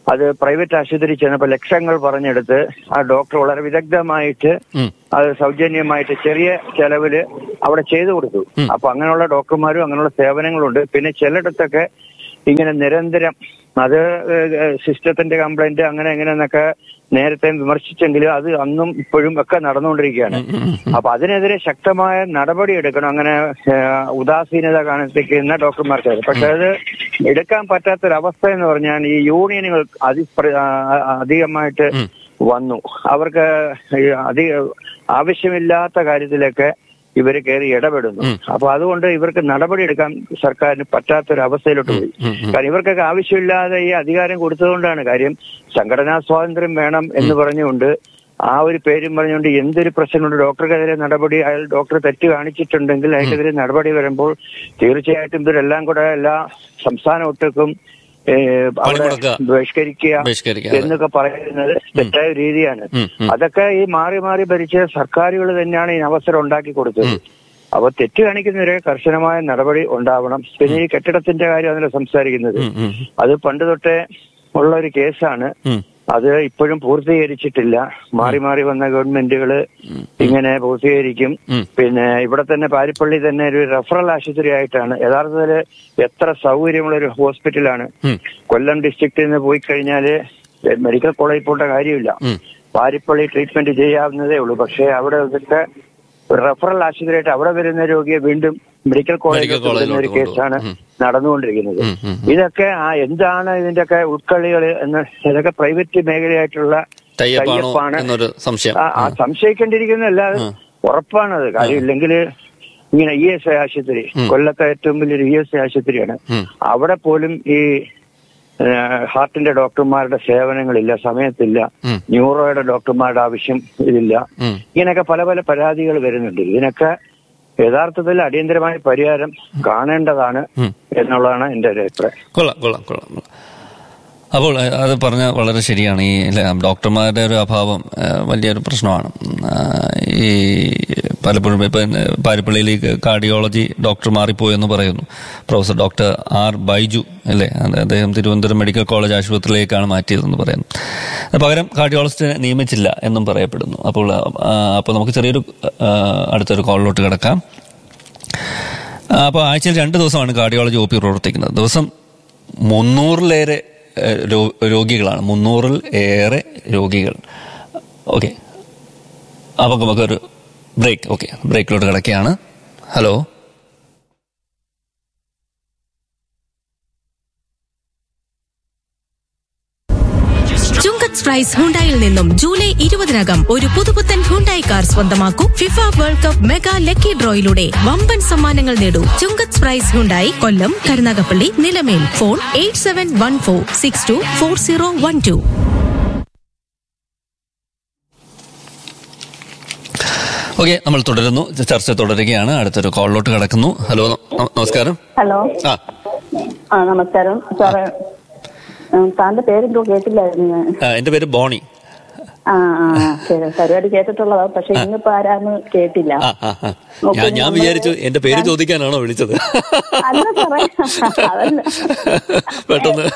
അത് പ്രൈവറ്റ് ആശുപത്രി ചെന്നപ്പോൾ ലക്ഷങ്ങൾ പറഞ്ഞെടുത്ത് ആ ഡോക്ടർ വളരെ വിദഗ്ധമായിട്ട് ഉം. അത് സൗജന്യമായിട്ട് ചെറിയ ചെലവില് അവിടെ ചെയ്തു കൊടുത്തു അപ്പൊ അങ്ങനെയുള്ള ഡോക്ടർമാരും അങ്ങനെയുള്ള സേവനങ്ങളുണ്ട് പിന്നെ ചിലയിടത്തൊക്കെ ഇങ്ങനെ നിരന്തരം അത് സിസ്റ്റത്തിന്റെ കംപ്ലൈന്റ് അങ്ങനെ എങ്ങനെയെന്നൊക്കെ നേരത്തെ വിമർശിച്ചെങ്കിലും അത് അന്നും ഇപ്പോഴും ഒക്കെ നടന്നുകൊണ്ടിരിക്കുകയാണ് അപ്പൊ അതിനെതിരെ ശക്തമായ നടപടി എടുക്കണം അങ്ങനെ ഏഹ്, ഉദാസീനത കാണിക്കുന്ന ഡോക്ടർമാർക്ക് പക്ഷെ അത് എടുക്കാൻ പറ്റാത്തൊരവസ്ഥ എന്ന് പറഞ്ഞാൽ ഈ യൂണിയനുകൾ അതി അധികമായിട്ട് വന്നു അവർക്ക് ഈ അധിക ആവശ്യമില്ലാത്ത കാര്യത്തിലൊക്കെ ഇവര് കയറി ഇടപെടുന്നു അപ്പൊ അതുകൊണ്ട് ഇവർക്ക് നടപടി എടുക്കാൻ സർക്കാരിന് പറ്റാത്തൊരവസ്ഥയിലോട്ട് പോയി കാരണം ഇവർക്കൊക്കെ ആവശ്യമില്ലാതെ ഈ അധികാരം കൊടുത്തതുകൊണ്ടാണ് കാര്യം സംഘടനാ സ്വാതന്ത്ര്യം വേണം എന്ന് പറഞ്ഞുകൊണ്ട് ആ ഒരു പേരും പറഞ്ഞുകൊണ്ട് എന്തൊരു പ്രശ്നമുണ്ട് ഡോക്ടർക്കെതിരെ നടപടി അയാൾ ഡോക്ടർ തെറ്റ് കാണിച്ചിട്ടുണ്ടെങ്കിൽ അയാൾക്കെതിരെ നടപടി വരുമ്പോൾ തീർച്ചയായിട്ടും ഇവരെല്ലാം കൂടെ എല്ലാ സംസ്ഥാന ഒട്ടുക്കും ഏഹ്, അവിടെ പണിമുടക്കുക. ബഹിഷ്കരിക്കുക ബഹിഷ്കരിക്കുക, അതെ. എന്നൊക്കെ പറയുന്നത് തെറ്റായ രീതിയാണ് ഉം, ഉം. അതൊക്കെ ഈ മാറി മാറി ഭരിച്ച സർക്കാരുകൾ തന്നെയാണ് ഈ അവസരം ഉണ്ടാക്കി കൊടുത്തത് അപ്പൊ തെറ്റ് കാണിക്കുന്നവരെ കർശനമായ നടപടി ഉണ്ടാവണം പിന്നെ ഈ കെട്ടിടത്തിന്റെ കാര്യം അതിൽ സംസാരിക്കുന്നത് ഉം, ഉം. അത് പണ്ട് തൊട്ടേ ഉള്ള ഒരു കേസാണ് ഉം. അത് ഇപ്പോഴും പൂർത്തീകരിച്ചിട്ടില്ല മാറി മാറി വന്ന ഗവൺമെന്റുകള് ഇങ്ങനെ പൂർത്തീകരിക്കും ഉം. പിന്നെ ഇവിടെ തന്നെ പാരിപ്പള്ളി തന്നെ ഒരു റെഫറൽ ആശുപത്രി ആയിട്ടാണ് യഥാർത്ഥത്തില് എത്ര സൗകര്യമുള്ള ഒരു ഹോസ്പിറ്റലാണ് ഉം. കൊല്ലം ഡിസ്ട്രിക്റ്റിൽ നിന്ന് പോയി കഴിഞ്ഞാല് മെഡിക്കൽ കോളേജിൽ പോകേണ്ട കാര്യമില്ല ഉം. പാരിപ്പള്ളി ട്രീറ്റ്മെന്റ് ചെയ്യാവുന്നതേ ഉള്ളൂ പക്ഷേ അവിടെ ഇതൊക്കെ ഒരു റെഫറൽ ആശുപത്രിയായിട്ട് അവിടെ വരുന്ന രോഗിയെ വീണ്ടും മെഡിക്കൽ കോളേജിൽ കോളേജിലോട്ട് വരുന്ന ഒരു കൊണ്ടുപോകും. കേസാണ് ഉം. നടന്നുകൊണ്ടിരിക്കുന്നത് ഉം, ഉം, ഇതൊക്കെ ആ എന്താണ് ഇതിന്റെയൊക്കെ ഉൾക്കളികൾ എന്ന് ഇതൊക്കെ പ്രൈവറ്റ് മേഖലയായിട്ടുള്ള ടൈപ്പാണോ ടൈപ്പാണ്. എന്നൊരു സംശയം ആ- ആ സംശയിക്കേണ്ടിയിരിക്കുന്നതല്ല അത് ഉറപ്പാണത് കാര്യം ഇല്ലെങ്കിൽ ഇങ്ങനെ ഇ എസ് ഐ ആശുപത്രി കൊല്ലത്തെ ഏറ്റവും വലിയൊരു ഇ എസ് ഐ ആശുപത്രിയാണ് ഉം. അവിടെ പോലും ഈ ഏഹ്, ഹാർട്ടിന്റെ ഡോക്ടർമാരുടെ സേവനങ്ങളില്ല സമയത്തില്ല ഉം. ന്യൂറോയുടെ ഡോക്ടർമാരുടെ ആവശ്യം ഇതില്ല ഉം. ഇങ്ങനെയൊക്കെ പല പല പരാതികൾ വരുന്നുണ്ട് ഇതിനൊക്കെ യഥാർത്ഥത്തിൽ അടിയന്തരമായ പരിഹാരം കാണേണ്ടതാണ് ഉം. എന്നുള്ളതാണ് എന്റെ ഒരു അഭിപ്രായം കൊള്ളാം കൊള്ളാം കൊള്ളാം കൊള്ളാം. അപ്പോൾ അഹ് അത് പറഞ്ഞ വളരെ ശരിയാണ് ഈ ല- ഡോക്ടർമാരുടെ ഒരു അഭാവം അഹ് വലിയൊരു പ്രശ്നമാണ് ഉം, ആഹ് ഈ പലപ്പോഴും ഇപ്പം പാരിപ്പള്ളിയിൽ ഈ കാർഡിയോളജി ഡോക്ടർ മാറിപ്പോയെന്ന് പറയുന്നു പ്രൊഫസർ ഡോക്ടർ ആർ ബൈജു അല്ലേ അത് അദ്ദേഹം തിരുവനന്തപുരം മെഡിക്കൽ കോളേജ് ആശുപത്രിയിലേക്കാണ് മാറ്റിയതെന്ന് പറയുന്നു അത് പകരം കാർഡിയോളജിസ്റ്റിനെ നിയമിച്ചില്ല എന്നും പറയപ്പെടുന്നു അപ്പോൾ ആഹ് അപ്പോൾ നമുക്ക് ചെറിയൊരു ആഹ് അടുത്തൊരു കോളിലോട്ട് കിടക്കാം അപ്പോൾ ആഴ്ചയിൽ രണ്ട് ദിവസമാണ് കാർഡിയോളജി ഒ പി പ്രവർത്തിക്കുന്നത് ദിവസം മുന്നൂറിലേറെ ഏഹ്, രോ- രോഗികളാണ് മുന്നൂറിൽ ഏറെ രോഗികൾ ഓക്കെ അപ്പോൾ നമുക്കൊരു ബ്രേക്ക് ഓക്കെ ബ്രേക്കിലോട്ട് കിടക്കുകയാണ് ഹലോ ചുങ്കത്ത് പ്രൈസ് ഹുണ്ടായിൽ നിന്നും ജൂലൈ ഇരുപതിനകം ഒരു പുതുപുത്തൻ ഹുണ്ടായി കാർ സ്വന്തമാക്കൂ FIFA world cup mega lucky ഡ്രോയിലൂടെ വമ്പൻ സമ്മാനങ്ങൾ നേടൂ Chungath prize Hyundai Kollam Karunagappally Nilamel phone eight seven one four six two four zero one two okay നമ്മൾ തുടരുന്നു ചർച്ച തുടരുകയാണ് അടുത്തൊരു കോളിലോട്ട് കിടക്കുന്നു ഹലോ ന- നമസ്കാരം ഹലോ ആ ആ നമസ്കാരം സാറേ ഉം, താന്റെ പേരെന്തോ കേട്ടില്ലായിരുന്നു ഞാൻ ആ, എൻ്റെ പേര് ബോണി ആ ആ ആ, ശരി പരിപാടി കേട്ടിട്ടുള്ളതാ പക്ഷെ ഇന്നിപ്പോ ആരാന്ന് കേട്ടില്ല ആ ആ ആ. ഞാൻ ഞാൻ വിചാരിച്ചു എൻ്റെ പേര് ചോദിക്കാനാണോ വിളിച്ചത് അല്ല സാറേ അതല്ല പെട്ടെന്ന്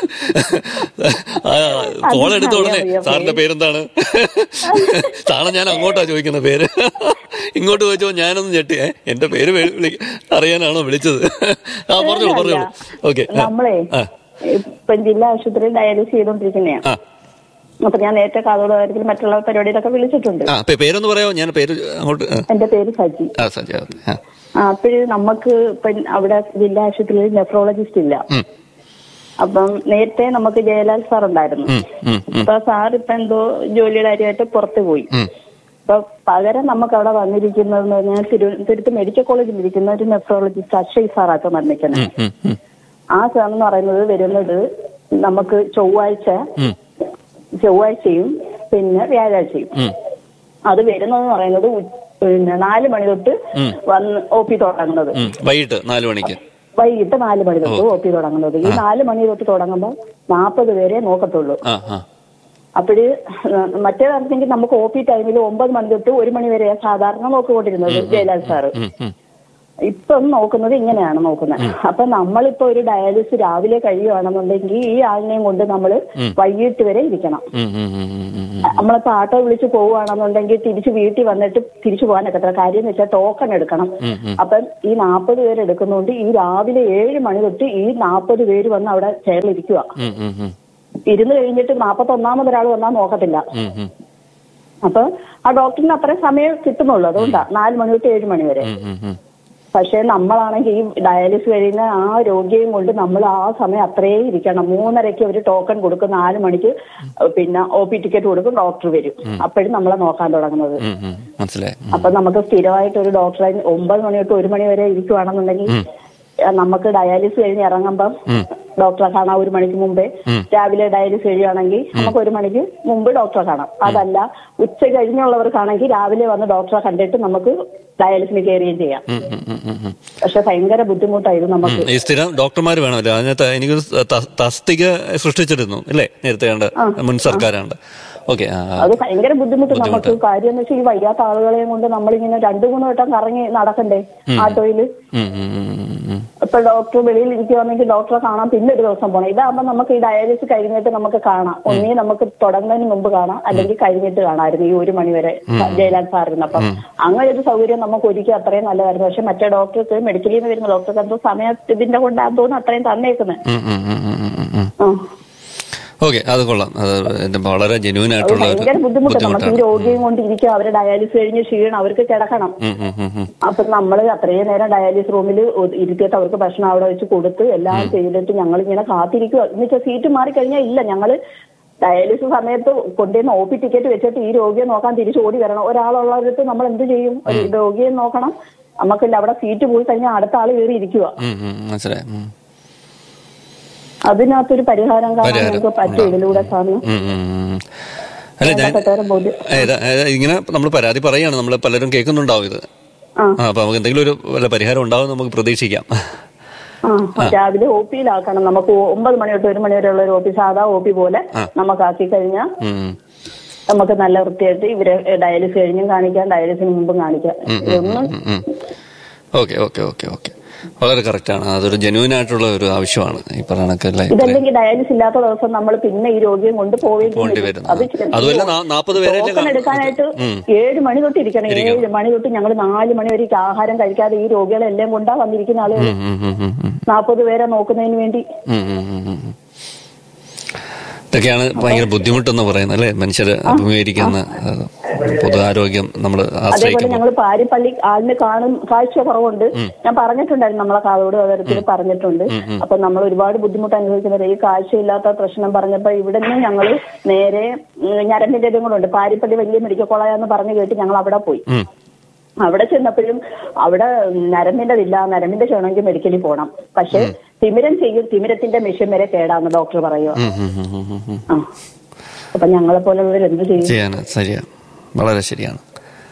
ഫോൺ എടുത്ത ഉടനെ അറിയാം, സാറിന്റെ പേരെന്താണ് സാറിന് ഞാൻ അങ്ങോട്ടാ ചോദിക്കുന്ന പേര് ഇങ്ങോട്ട് ചോദിച്ചപ്പോ ഞാനൊന്ന് ഞെട്ടി ഏ, എന്റെ പേര് വി- വിളി- അറിയാനാണോ വിളിച്ചത് ആ പറഞ്ഞോളൂ പറഞ്ഞോളൂ ഓക്കെ നമ്മളെ ആ ഇപ്പൊ ജില്ലാ ആശുപത്രിയിൽ ഡയാലിസിസ് ചെയ്തോണ്ടിരിക്കുന്നയാ ആ അപ്പൊ ഞാൻ നേരത്തെ കാതോട് കാര്യത്തിൽ മറ്റുള്ള പരിപാടിയിലൊക്കെ വിളിച്ചിട്ടുണ്ട് ആ പേ- പേരൊന്ന് പറയാമോ ഞാൻ പേര് അങ്ങോട്ട് ആ. എന്റെ പേര് സജി ആ സജി ആ, ആ. ആ അപ്പോഴ് നമുക്ക് ഇപ്പൊ അവിടെ ജില്ലാ ആശുപത്രിയിൽ നെഫ്രോളജിസ്റ്റ് ഇല്ല ഉം, അപ്പം നേരത്തെ നമുക്ക് ജയലാൽ സാർ ഉണ്ടായിരുന്നു ഉം, ഉം, ഉം, അപ്പൊ സാർ ഇപ്പൊ എന്തോ ജോലിയുടെ കാര്യമായിട്ട് പുറത്തു പോയി ഉം. അപ്പൊ പകരം നമുക്ക് അവിടെ വന്നിരിക്കുന്നതെന്ന് പറഞ്ഞാൽ തിരുവനന്തപുരത്ത് മെഡിക്കൽ കോളേജിൽ ഇരിക്കുന്ന ഒരു നെഫ്രോളജിസ്റ്റ് അക്ഷയ് സാറാക്ക വന്നിരിക്കുന്നത് ഉം, ഉം, ഉം, ആ സാർ എന്ന് പറയുന്നത് വരുന്നത് നമുക്ക് ചൊവ്വാഴ്ച ഉം, ചൊവ്വാഴ്ചയും പിന്നെ വ്യാഴാഴ്ചയും ഉം. അത് വരുന്നതെന്ന് പറയുന്നത് ഉ- പിന്നെ നാല് മണി തൊട്ട് ഉം. വന്ന് ഒ പി തുടങ്ങുന്നത് ഉം. വൈകിട്ട് നാലു മണിക്ക് വൈകിട്ട് നാല് മണി തൊട്ട് ഒ പി തുടങ്ങുന്നത് ഈ നാല് മണി തൊട്ട് തുടങ്ങുമ്പോൾ നാൽപ്പത് പേരെ നോക്കത്തുള്ളൂ ആ ആ അപ്പോഴ് മറ്റേതാണെങ്കിൽ നമുക്ക് ഒ പി ടൈമിൽ ഒമ്പത് മണി തൊട്ട് ഒരു മണി വരെ സാധാരണ നോക്കിക്കൊണ്ടിരുന്നത് ജയലാൽ സാറ് ഉം, ഉം. ഇപ്പം നോക്കുന്നത് ഇങ്ങനെയാണ് നോക്കുന്നത് അപ്പൊ നമ്മളിപ്പോ ഒരു ഡയാലിസിസ് രാവിലെ കഴിയുവാണെന്നുണ്ടെങ്കിൽ ഈ ആളിനെയും കൊണ്ട് നമ്മൾ വൈകിട്ട് വരെ ഇരിക്കണം ഉം, ഉം, ഉം, ഉം, ഉം, ഉം. നമ്മളിപ്പോ ആട്ടോ വിളിച്ച് പോവുകയാണെന്നുണ്ടെങ്കിൽ തിരിച്ച് വീട്ടിൽ വന്നിട്ട് തിരിച്ചു പോകാനൊക്കെ കാര്യം എന്ന് വെച്ചാൽ ടോക്കൺ എടുക്കണം അപ്പം ഈ നാൽപ്പത് പേര് എടുക്കുന്നതുകൊണ്ട് ഈ രാവിലെ ഏഴ് മണി തൊട്ട് ഈ നാൽപ്പത് പേര് വന്ന് അവിടെ ചെയറിലിരിക്കുക ഉം, ഉം, ഉം. ഇരുന്ന് കഴിഞ്ഞിട്ട് നാൽപ്പത്തി ഒന്നാമത് ഒരാൾ വന്നാൽ നോക്കത്തില്ല ഉം, ഉം. അപ്പൊ ആ ഡോക്ടറിന് അത്രയും സമയം കിട്ടുന്നുള്ളൂ അതുകൊണ്ടാ നാല് മണി തൊട്ട് ഏഴ് മണി വരെ ഉം, ഉം, ഉം. പക്ഷെ നമ്മളാണെങ്കിൽ ഈ ഡയാലിസിസ് കഴിയുന്ന ആ രോഗിയെയും കൊണ്ട് നമ്മൾ ആ സമയം അത്രേ ഇരിക്കണം മൂന്നരയ്ക്ക് ഒരു ടോക്കൺ കൊടുക്കും നാല് മണിക്ക് പിന്നെ ഒ പി ടിക്കറ്റ് കൊടുക്കും ഡോക്ടർ വരും അപ്പോഴും നമ്മളെ നോക്കാൻ തുടങ്ങുന്നത് ഉം, ഉം. മനസ്സിലായി ഉം. അപ്പൊ നമുക്ക് സ്ഥിരമായിട്ട് ഒരു ഡോക്ടറെ ഒമ്പത് മണി തൊട്ട് ഒരു മണി വരെ ഇരിക്കുവാണെന്നുണ്ടെങ്കിൽ ഏഹ് നമുക്ക് ഡയാലിസിസ് കഴിഞ്ഞ് ഇറങ്ങുമ്പം ഡോക്ടറെ കാണാം ഒരു മണിക്ക് മുമ്പേ രാവിലെ ഡയാലിസിസ് കഴിയുകയാണെങ്കിൽ നമുക്ക് ഒരു മണിക്ക് മുമ്പ് ഡോക്ടറെ കാണാം അതല്ല ഉച്ച കഴിഞ്ഞുള്ളവർക്കാണെങ്കിൽ രാവിലെ വന്ന് ഡോക്ടറെ കണ്ടിട്ട് നമുക്ക് ഡയാലിസിന് കയറുകയും ചെയ്യാം ഉം, ഉം, ഉം, ഉം, ഉം. പക്ഷെ ഭയങ്കര ബുദ്ധിമുട്ടായിരുന്നു നമുക്ക് ഈ സ്ഥിരം ഡോക്ടർമാർ വേണമല്ലോ അതിനകത്ത് എനിക്ക് തസ്തിക സൃഷ്ടിച്ചിരുന്നു അല്ലേ നേരത്തെ കണ്ട് മുൻ സർക്കാരാണ്ട് ഓക്കെ അത് ഭയങ്കര ബുദ്ധിമുട്ട് നമുക്ക് കാര്യം എന്ന് വെച്ചാൽ ഈ വയ്യാത്ത ആളുകളെയും കൊണ്ട് നമ്മളിങ്ങനെ രണ്ടു മൂന്ന് വട്ടം കറങ്ങി നടക്കണ്ടേ ആട്ടോയില് ഇപ്പൊ ഡോക്ടർ വെളിയിൽ ഇരിക്കുവാണെങ്കിൽ ഡോക്ടറെ കാണാൻ പിന്നെ ഒരു ദിവസം പോകണം ഇതാകുമ്പോൾ നമുക്ക് ഈ ഡയാലിസിസ് കഴിഞ്ഞിട്ട് നമുക്ക് കാണാം ഒന്നീ നമുക്ക് തുടങ്ങുന്നതിന് മുമ്പ് കാണാം അല്ലെങ്കിൽ കഴിഞ്ഞിട്ട് കാണാമായിരുന്നു ഈ ഒരു മണി വരെ ജയലാൽ സാറിന് അപ്പം അങ്ങനെ ഒരു സൗകര്യം നമുക്ക് ഒരിക്കലും അത്രയും നല്ലതായിരുന്നു പക്ഷെ മറ്റേ ഡോക്ടർക്ക് മെഡിക്കലിൽ നിന്ന് വരുന്ന ഡോക്ടർക്ക് എന്തോ സമയം ഇതിന്റെ കൊണ്ടാന്ന് തോന്നുന്നു അത്രയും തന്നേക്കുന്നത് ആ ഓക്കെ അത് കൊള്ളാം അത് ഇത് വളരെ ജെന്യൂൻ അത് ആയിട്ടുള്ള ഒരു ഭയങ്കര ബുദ്ധിമുട്ട് നമുക്ക് ഈ ബുദ്ധിമുട്ടാണ് രോഗിയും കൊണ്ട് ഇരിക്കുക അവര് ഡയാലിസിസ് കഴിഞ്ഞ് ക്ഷീണം അവർക്ക് കിടക്കണം ഉം, ഉം, ഉം, ഉം. അപ്പൊ നമ്മൾ അത്രയും നേരം ഡയാലിസിസ് റൂമിൽ ഇരുത്തിയിട്ട് അവർക്ക് ഭക്ഷണം അവിടെ വെച്ച് കൊടുത്ത് എല്ലാം ചെയ്തിട്ട് ഞങ്ങൾ ഇങ്ങനെ കാത്തിരിക്കുക എന്ന് വെച്ചാൽ സീറ്റ് മാറി കഴിഞ്ഞാൽ ഇല്ല ഞങ്ങള് ഡയാലിസിസ് സമയത്ത് കൊണ്ടുവന്ന് ഒ പി ടിക്കറ്റ് വെച്ചിട്ട് ഈ രോഗിയെ നോക്കാൻ തിരിച്ചു ഓടി വരണം ഒരാളുള്ളവർക്ക് നമ്മൾ എന്ത് ചെയ്യും ഒരു രോഗിയെ നോക്കണം നമുക്കില്ല അവിടെ സീറ്റ് പോയി കഴിഞ്ഞാൽ അടുത്ത ആള് കയറി ഇരിക്കുക ഉം, ഉം, മനസ്സിലായി ഉം. അതിനകത്തൊരു പരിഹാരം കാണാൻ പരിഹാരം നമുക്ക് പറ്റും ഇതിലൂടെ സ്വാമി ഉം, ഉം, ഉം. അല്ല ഞാൻ വേണ്ടപ്പെട്ടവരെ ബോധ്യം ഏതാ ഏതാ ഇങ്ങനെ നമ്മൾ പരാതി പറയാണ് നമ്മൾ പലരും കേൾക്കുന്നുണ്ടാവും ഇത് ആ ആ അപ്പൊ നമുക്ക് എന്തെങ്കിലും ഒരു വല്ല പരിഹാരം ഉണ്ടാവും നമുക്ക് പ്രതീക്ഷിക്കാം ആ രാവിലെ ഒ പിയിലാക്കണം നമുക്ക് ഒമ്പത് മണി തൊട്ട് ഒരു മണി വരെയുള്ള ഒരു ഒ പി സാധാ ഒ പി പോലെ നമുക്ക് ആക്കി കഴിഞ്ഞാൽ ഉം. നമുക്ക് നല്ല വൃത്തിയായിട്ട് ഇവരെ ഡയാലിസിസ് കഴിഞ്ഞും കാണിക്കാം ഡയാലിസിന് മുമ്പും കാണിക്കാം ഇതൊന്നും ഓക്കെ ഓക്കെ ഓക്കെ ഓക്കെ വളരെ കറക്റ്റ് ആണ് അതൊരു ജെന്യൂൻ ആയിട്ടുള്ള ഒരു ആവശ്യമാണ് ഈ പറയണക്കല്ലേ ഇതല്ലെങ്കിൽ ഡയാലിസിസ് ഇല്ലാത്ത ദിവസം നമ്മൾ പിന്നെ ഈ രോഗിയെ കൊണ്ട് പോകേണ്ടി പോവേണ്ടി വരും. അത് അതുമല്ല നാ- നാപ്പത് പേരല്ലേ ടോക്കൺ കാണൂ. എടുക്കാനായിട്ട് ഉം. ഏഴ് മണി തൊട്ട് ഇരിക്കണം ഇരിക്കണം. ഏഴ് മണി തൊട്ട് ഞങ്ങൾ നാല് മണി വരെ ആഹാരം കഴിക്കാതെ ഈ രോഗികളെല്ലാം കൊണ്ടാ വന്നിരിക്കുന്ന ആളുകൾ ഉം, ഉം, ഉം, ഉം, ഉം. നാൽപ്പത് പേരെ നോക്കുന്നതിന് വേണ്ടി ഉം, ഉം, ഉം, ഉം, ഉം. ഇതൊക്കെയാണ് ഭയങ്കര ബുദ്ധിമുട്ടെന്ന് പറയുന്നത് അല്ലേ മനുഷ്യർ അഭിമുഖീകരിക്കുന്ന ഏഹ്, പൊതു ആരോഗ്യം നമ്മൾ അതേപോലെ ആശ്രയിക്കുമ്പോൾ ഞങ്ങൾ പാരിപ്പള്ളി ആളിന് കാണും കാഴ്ച കുറവുണ്ട് ഞാൻ പറഞ്ഞിട്ടുണ്ടായിരുന്നു നമ്മളെ കാതോട് തരത്തിൽ പറഞ്ഞിട്ടുണ്ട് അപ്പൊ നമ്മൾ ഒരുപാട് ബുദ്ധിമുട്ട് അനുഭവിക്കുന്നത് ഈ കാഴ്ചയില്ലാത്ത പ്രശ്നം പറഞ്ഞപ്പോ ഇവിടെ നിന്ന് ഞങ്ങൾ നേരെ ഉം, ഞരമ്പിന്റെ ഇതും കൂടെ ഉണ്ട് പാരിപ്പള്ളി വലിയ മെഡിക്കൽ കോളേജ് എന്ന് പറഞ്ഞു കേട്ട് ഞങ്ങൾ അവിടെ പോയി ഉം. അവിടെ ചെന്നപ്പോഴും അവിടെ നരമ്പിന്റെ ഇല്ല നരമ്പിന്റെ ചെയ്യണമെങ്കിൽ മെഡിക്കലിൽ പോകണം പക്ഷെ തിമിരം ചെയ്യും തിമിരത്തിന്റെ മെഷീൻ വരെ കേടാന്ന് ഡോക്ടർ പറയുക ഉം, ഉം, ഉം, ഉം, ഉം, ഉം. ആ അപ്പൊ ഞങ്ങളെ പോലുള്ളവർ എന്ത് ചെയ്യും ചെയ്യാൻ ശരിയാണ് വളരെ ശരിയാണ്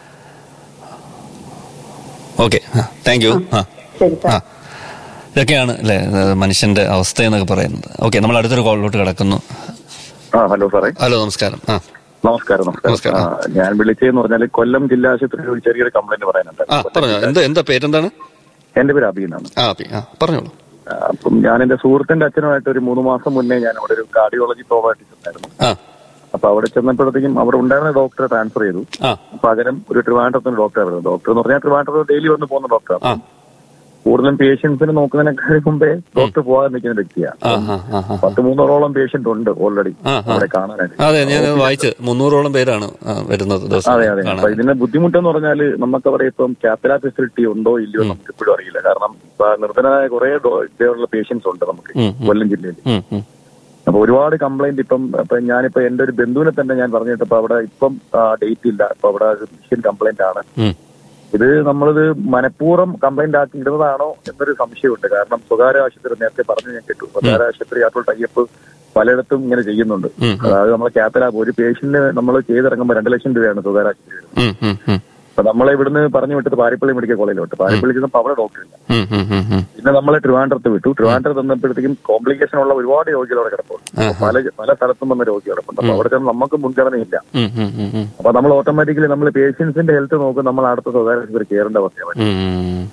ഓക്കെ താങ്ക് യു ആ ശരി ആ സാർ ഇതൊക്കെയാണ് അല്ലേ ഏഹ്, മനുഷ്യന്റെ അവസ്ഥ എന്നൊക്കെ പറയുന്നത് ഓക്കെ നമ്മൾ അടുത്തൊരു കോളിലോട്ട് കിടക്കുന്നു ആ ഹലോ സാറേ ഹലോ നമസ്കാരം ആ നമസ്കാരം നമസ്കാരം നമസ്കാരം. ആ, ഞാൻ വിളിച്ചതെന്ന് പറഞ്ഞാൽ കൊല്ലം ജില്ലാ ആശുപത്രിയിൽ ഒരു ചെറിയൊരു കംപ്ലൈന്റ് പറയാനുണ്ട് ആ പറഞ്ഞോ എന്താ എന്താ പേരെന്താണ് എന്റെ പേര് അബീനാണ് ആ പി ആ പറഞ്ഞോളൂ ആ, അപ്പം ഞാൻ എന്റെ സുഹൃത്തിന്റെ അച്ഛനുമായിട്ട് ഒരു മൂന്ന് മാസം മുന്നേ ഞാൻ അവിടെ ഒരു കാർഡിയോളജി പ്രോവായിട്ട് ചെന്നായിരുന്നു ആ അപ്പൊ അവിടെ ചെന്നപ്പോഴത്തേക്കും അവിടെ ഉണ്ടായിരുന്ന ഡോക്ടറെ ട്രാൻസ്ഫർ ചെയ്തു ആ പകരം ഒരു ട്രിവാൻഡ്രത്തിന് ഡോക്ടറെ വരുന്നത് ഡോക്ടർ എന്ന് പറഞ്ഞാൽ ട്രിവാൻഡ്രം ഡെയിലി വന്ന് പോകുന്ന ആ ഡോക്ടറാണ് കൂടുതലും പേഷ്യൻസിന് നോക്കുന്നതിനേക്കാൾ മുമ്പേ ഡോക്ടർ പോകാൻ നിൽക്കുന്ന വ്യക്തിയാണ് ആ ആ ആ ആ പത്ത് മൂന്നോളം പേഷ്യന്റ് ഉണ്ട് ഓൾറെഡി ആ, ആ. അവിടെ കാണാനായിട്ട് അതെ ഞാൻ വായിച്ച് മുന്നൂറോളം പേരാണ് ആ, വരുന്നത് ദിവസം അതെ അതെ കാണാൻ അപ്പൊ ഇതിന്റെ ബുദ്ധിമുട്ടെന്ന് പറഞ്ഞാൽ നമുക്ക് അവിടെ ഇപ്പം കാത്തലാ ഫെസിലിറ്റി ഉണ്ടോ ഇല്ലയോ നമുക്ക് ഇപ്പോഴും അറിയില്ല കാരണം ഇപ്പൊ നിർധനരായ കുറെ ഇതേപോലുള്ള പേഷ്യൻസ് ഉണ്ട് നമുക്ക് ഉം, ഉം. കൊല്ലം ജില്ലയിൽ ഉം, ഉം. അപ്പൊ ഒരുപാട് കംപ്ലൈന്റ് ഇപ്പം ഇപ്പൊ ഞാനിപ്പോ എന്റെ ഒരു ബന്ധുവിനെ തന്നെ ഞാൻ പറഞ്ഞിട്ട് ഇപ്പൊ അവിടെ ഇപ്പം ഡേറ്റ് ഇല്ല ഇപ്പൊ അവിടെ മിഷ്യൻ കംപ്ലൈന്റ് ആണ് ഉം. ഇത് നമ്മളിത് മനഃപൂർവ്വം കംപ്ലൈന്റ് ആക്കി ഇടുന്നതാണോ എന്നൊരു സംശയമുണ്ട് കാരണം സ്വകാര്യ ആശുപത്രി നേരത്തെ പറഞ്ഞു ഞാൻ കേട്ടു സ്വകാര്യ ആശുപത്രി ആയിട്ടുള്ള ടൈപ്പ് പലയിടത്തും ഇങ്ങനെ ചെയ്യുന്നുണ്ട് ഉം. അതായത് നമ്മളെ ക്യാത്തലാബ് ഒരു പേഷ്യന്റിന് നമ്മൾ ചെയ്തിറങ്ങുമ്പോൾ രണ്ട് ലക്ഷം രൂപയാണ് സ്വകാര്യ ആശുപത്രി വരുന്നത് ഉം, ഉം, ഉം. അപ്പൊ നമ്മളെ ഇവിടുന്ന് പറഞ്ഞു വിട്ടത് പാരിപ്പള്ളി മെഡിക്കൽ കോളേജിലോട്ട് പാരിപ്പള്ളി ചെന്നപ്പോൾ അവിടെ ഡോക്ടർ ഇല്ല ഉം, ഉം, ഉം, ഉം. പിന്നെ നമ്മളെ ട്രിവാൻഡ്രത്ത് വിട്ടു ട്രിവാൻഡ്രത്ത് വന്നപ്പോഴത്തേക്കും കോംപ്ലിക്കേഷൻ ഉള്ള ഒരുപാട് രോഗികൾ അവിടെ കിടപ്പുണ്ട് ആ, പല പല സ്ഥലത്തും വന്ന രോഗികൾ കിടപ്പുണ്ട് അപ്പൊ അവിടെ ചെന്ന് നമുക്ക് മുൻഗണനയില്ല ഉം, ഉം, ഉം, ഉം. അപ്പൊ നമ്മൾ ഓട്ടോമാറ്റിക്കലി നമ്മൾ പേഷ്യൻസിന്റെ ഹെൽത്ത് നോക്കും നമ്മൾ അടുത്ത സ്വകാര്യ ആശുപത്രി കയറേണ്ട അവസ്ഥയാണ് ഉം.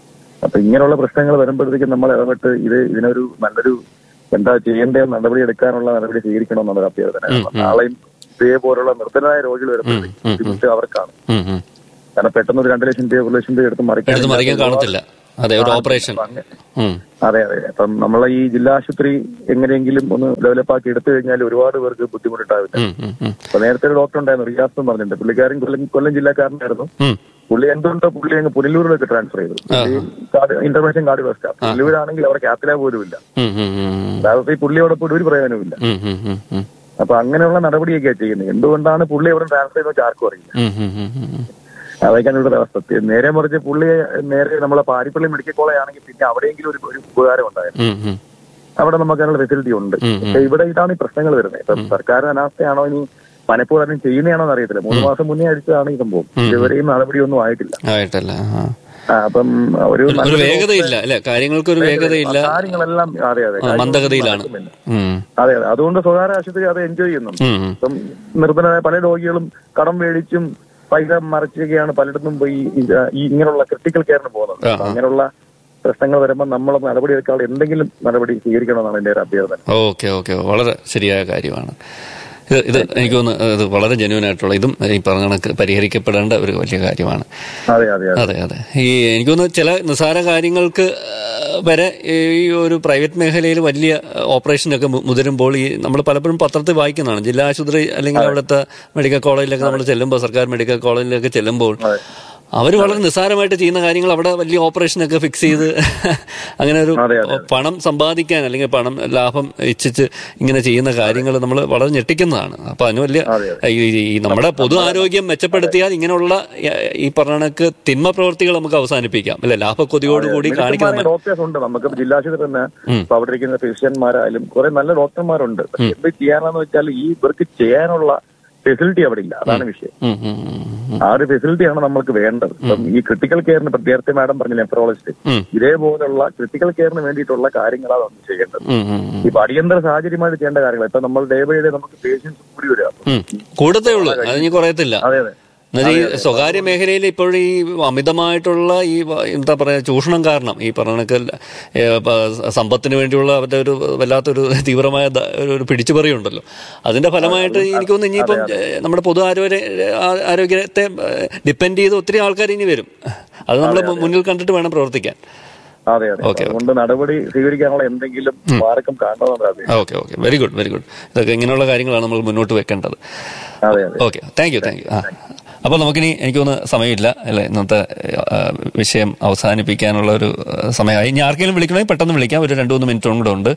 അപ്പൊ ഇങ്ങനെയുള്ള പ്രശ്നങ്ങൾ വരുമ്പോഴത്തേക്കും നമ്മൾ ഇടപെട്ട് ഇത് ഇതിനൊരു നല്ലൊരു എന്താ ചെയ്യേണ്ട നടപടി എടുക്കാനുള്ള നടപടി സ്വീകരിക്കണമെന്നുള്ള അഭ്യർത്ഥന കാരണം നാളെയും ഇതേപോലുള്ള നിർത്തനായ രോഗികൾ വരുമ്പോഴത്തേക്കും ബുദ്ധിമുട്ട് അവർക്കാണ് ഉം, ഉം. കാരണം പെട്ടെന്ന് ഒരു രണ്ട് ലക്ഷം രൂപ ഒരു ലക്ഷം രൂപ എടുത്ത് മറിക്കാൻ എടുത്ത് മറിക്കാൻ കാണത്തില്ല അതെ ഒരു ഓപ്പറേഷൻ ഉം. അതെ അതെ അപ്പം നമ്മളെ ഈ ജില്ലാ ആശുപത്രി എങ്ങനെയെങ്കിലും ഒന്ന് ഡെവലപ്പ് ആക്കി എടുത്തു കഴിഞ്ഞാൽ ഒരുപാട് പേർക്ക് ബുദ്ധിമുട്ടുണ്ടാവില്ല ഉം, ഉം, ഉം. അപ്പൊ നേരത്തെ ഒരു ഡോക്ടർ ഉണ്ടായിരുന്നു റിയാസ് എന്ന് പറഞ്ഞിട്ടുണ്ട് പുള്ളിക്കാരൻ കൊല്ലം കൊല്ലം ജില്ലക്കാരനായിരുന്നു ഉം. പുള്ളി എന്തുകൊണ്ടോ പുള്ളി അങ്ങ് പുനലൂരിലേക്ക് ട്രാൻസ്ഫർ ചെയ്തു പുള്ളി കാർഡ് ഇന്റർവേഷൻ കാർഡ് വെസ്റ്റാ പുനലൂരാണെങ്കിൽ അവിടെ ക്യാപില പോലും ഇല്ല ഉം, ഉം, ഉം, ഉം. അതായത് ഈ പുള്ളി അവിടെ പോയിട്ട് ഒരു പ്രയോജനവും ഉം, ഉം, ഉം, ഉം. അപ്പൊ അങ്ങനെയുള്ള നടപടിയൊക്കെയാണ് ചെയ്യുന്നത് എന്തുകൊണ്ടാണ് പുള്ളി അവിടെ ട്രാൻസ്ഫർ ചെയ്യുന്നത് ആർക്കും അറിയില്ല ഉം, ഉം, ഉം, ഉം, ഉം. അതൊക്കെയാണ് ഇവിടെ അവസ്ഥ നേരെ മറിച്ച് പുള്ളിയെ നേരെ നമ്മളെ പാരിപ്പള്ളി മെഡിക്കൽ കോളേജ് ആണെങ്കിൽ പിന്നെ അവിടെയെങ്കിലും ഒരു ഒരു ഉപകാരം ഉണ്ടായിരുന്നു ഉം, ഉം. അവിടെ നമുക്ക് അതിനുള്ള ഫെസിലിറ്റി ഉണ്ട് ഉം, ഉം. പക്ഷെ ഇവിടെ ഇതാണ് ഈ പ്രശ്നങ്ങൾ വരുന്നത് ഇപ്പം സർക്കാർ അനാസ്ഥയാണോ ഇനി മനഃപൂർവ്വം ചെയ്യുന്നതാണോ അറിയത്തില്ല മൂന്ന് മാസം മുന്നേ അടിച്ചതാണ് ഈ സംഭവം ഇതുവരെയും നടപടിയൊന്നും ആയിട്ടില്ല ആയിട്ടല്ല ആ. ആ, അപ്പം ഒരു ഒരു നല്ലൊരു വേഗതയില്ല അല്ലെ കാര്യങ്ങൾക്ക് ഒരു വേഗതയില്ല കാര്യങ്ങളെല്ലാം അതെ അതെ ആ, മന്ദഗതിയിലാണ് ഉം. അതെ അതെ അതുകൊണ്ട് സ്വകാര്യ ആശുപത്രി അത് എൻജോയ് ചെയ്യുന്നുണ്ട് ഉം, ഉം. ഇപ്പം നിർധനരായ പല രോഗികളും കടം മേടിച്ചും പൈസ മറിച്ചൊക്കെയാണ് പലയിടത്തും പോയി ഈ- ഈ ഇങ്ങനെയുള്ള ക്രിട്ടിക്കൽ കെയറിന് പോകുന്നത് അപ്പൊ അങ്ങനെയുള്ള പ്രശ്നങ്ങൾ വരുമ്പോൾ നമ്മൾ നടപടി എടുക്കാനുള്ള എന്തെങ്കിലും നടപടി സ്വീകരിക്കണമെന്നാണ് എന്റെ ഒരു അഭ്യർത്ഥന ഓക്കെ ഓക്കെ വളരെ ശരിയായ കാര്യമാണ് ഇത് ഇത് എനിക്ക് തോന്നുന്നു ഇത് വളരെ ജെന്യൂൻ ആയിട്ടുള്ള ഇതും ഈ പറഞ്ഞ കണക്ക് പരിഹരിക്കപ്പെടേണ്ട ഒരു വലിയ കാര്യമാണ് അതെ അതെ അതെ അതെ അതെ ഈ എനിക്ക് തോന്നുന്നു ചില നിസ്സാര കാര്യങ്ങൾക്ക് ആ, വരെ ഈ ഒരു പ്രൈവറ്റ് മേഖലയിൽ വലിയ ഓപ്പറേഷനൊക്കെ മു- മുതിരുമ്പോൾ ഈ നമ്മൾ പലപ്പോഴും പത്രത്തിൽ വായിക്കുന്നതാണ് ജില്ലാ ആശുപത്രി അല്ലെങ്കിൽ അവിടുത്തെ മെഡിക്കൽ കോളേജിലൊക്കെ നമ്മൾ ചെല്ലുമ്പോൾ സർക്കാർ മെഡിക്കൽ കോളേജിലൊക്കെ ചെല്ലുമ്പോൾ അവർ വളരെ നിസ്സാരമായിട്ട് ചെയ്യുന്ന കാര്യങ്ങൾ അവിടെ വലിയ ഓപ്പറേഷനൊക്കെ ഫിക്സ് ചെയ്ത് അങ്ങനെ ഒരു അതെ, അതെ, പണം സമ്പാദിക്കാൻ അല്ലെങ്കിൽ പണം ലാഭം ഇച്ഛിച്ച് ഇങ്ങനെ ചെയ്യുന്ന കാര്യങ്ങൾ നമ്മൾ വളരെ ഞെട്ടിക്കുന്നതാണ് അപ്പൊ അതിന് വലിയ അതെ, ഈ ഈ നമ്മുടെ പൊതു ആരോഗ്യം മെച്ചപ്പെടുത്തിയാൽ ഇങ്ങനെയുള്ള ഏ, ഈ പറഞ്ഞ കണക്ക് തിന്മ പ്രവർത്തികൾ നമുക്ക് അവസാനിപ്പിക്കാം അല്ലെ ലാഭക്കൊതിയോടുകൂടി കാണിക്കുന്ന ഡോക്ടേഴ്സ് ഉണ്ട് നമുക്ക് ജില്ലാ ആശുപത്രി തന്നെ ഇപ്പൊ അവിടെ ഇരിക്കുന്ന ഫിസിഷ്യന്മാരായാലും കുറെ നല്ല ഡോക്ടർമാരുണ്ട് പക്ഷെ എന്ത് ചെയ്യാനാന്ന് വെച്ചാൽ ഈ ഇവർക്ക് ചെയ്യാനുള്ള ഫെസിലിറ്റി അവിടെ ഇല്ല അതാണ് വിഷയം ഉം, ഉം, ഉം, ഉം. ആ ഒരു ഫെസിലിറ്റിയാണ് നമ്മൾക്ക് വേണ്ടത് ഇപ്പം ഈ ക്രിട്ടിക്കൽ കെയറിന് ഇപ്പം നേരത്തെ മാഡം പറഞ്ഞ നെഫ്രോളജിസ്റ്റ് ഉം. ഇതേപോലുള്ള ക്രിട്ടിക്കൽ കെയറിന് വേണ്ടിയിട്ടുള്ള കാര്യങ്ങളാണ് നമ്മൾ ചെയ്യേണ്ടത് ഉം, ഉം, ഉം. ഇപ്പൊ അടിയന്തര സാഹചര്യമായിട്ട് ചെയ്യേണ്ട കാര്യങ്ങൾ ഇപ്പൊ നമ്മൾ ഡേ ബൈ ഡേ നമുക്ക് പേഷ്യൻസ് കൂടി വരിക ഉം. കൂടത്തേ ഉള്ളൂ അത് ഇനി കുറയത്തില്ല അതെ അതെ എന്നുവെച്ചാൽ ഈ സ്വകാര്യ മേഖലയിൽ ഇപ്പോഴും ഈ അമിതമായിട്ടുള്ള ഈ വ- എന്താ പറയാ ചൂഷണം കാരണം ഈ പറഞ്ഞ കണക്ക് ഏ, പ- സമ്പത്തിന് വേണ്ടിയുള്ള അവരുടെ ഒരു വല്ലാത്തൊരു തീവ്രമായ ദ- ഒരു- ഒരു പിടിച്ചുപറിയുണ്ടല്ലോ അതിന്റെ ഫലമായിട്ട് എനിക്ക് തോന്നുന്നു ഇനിയിപ്പം ഏ, നമ്മുടെ പൊതു ആരോഗ്യ ആ- ആരോഗ്യത്തെ ഡിപ്പെൻഡ് ചെയ്ത് ഒത്തിരി ആൾക്കാർ ഇനി വരും അത് നമ്മൾ മുന്നിൽ കണ്ടിട്ട് വേണം പ്രവർത്തിക്കാൻ അതെ അതെ അതുകൊണ്ട് നടപടി സ്വീകരിക്കാനുള്ള എന്തെങ്കിലും മാർഗം കാണണമെന്നാണ് അഭ്യർത്ഥന. Okay okay very good very good ഇതൊക്കെ ഇങ്ങനെയുള്ള കാര്യങ്ങളാണ് നമ്മൾ മുന്നോട്ട് വെക്കേണ്ടത് അതെ അതെ okay thank you thank you ആ അപ്പോൾ നമുക്കിനി എനിക്കൊന്ന് സമയമില്ല അല്ലേ ഇന്നത്തെ ആ, വിഷയം അവസാനിപ്പിക്കാനുള്ള ഒരു ആ, സമയമായി ഇനി ആർക്കെങ്കിലും വിളിക്കണമെങ്കിൽ പെട്ടെന്ന് വിളിക്കാം ഒരു രണ്ട് മൂന്ന് മിനിറ്റും കൂടെ ഉണ്ട്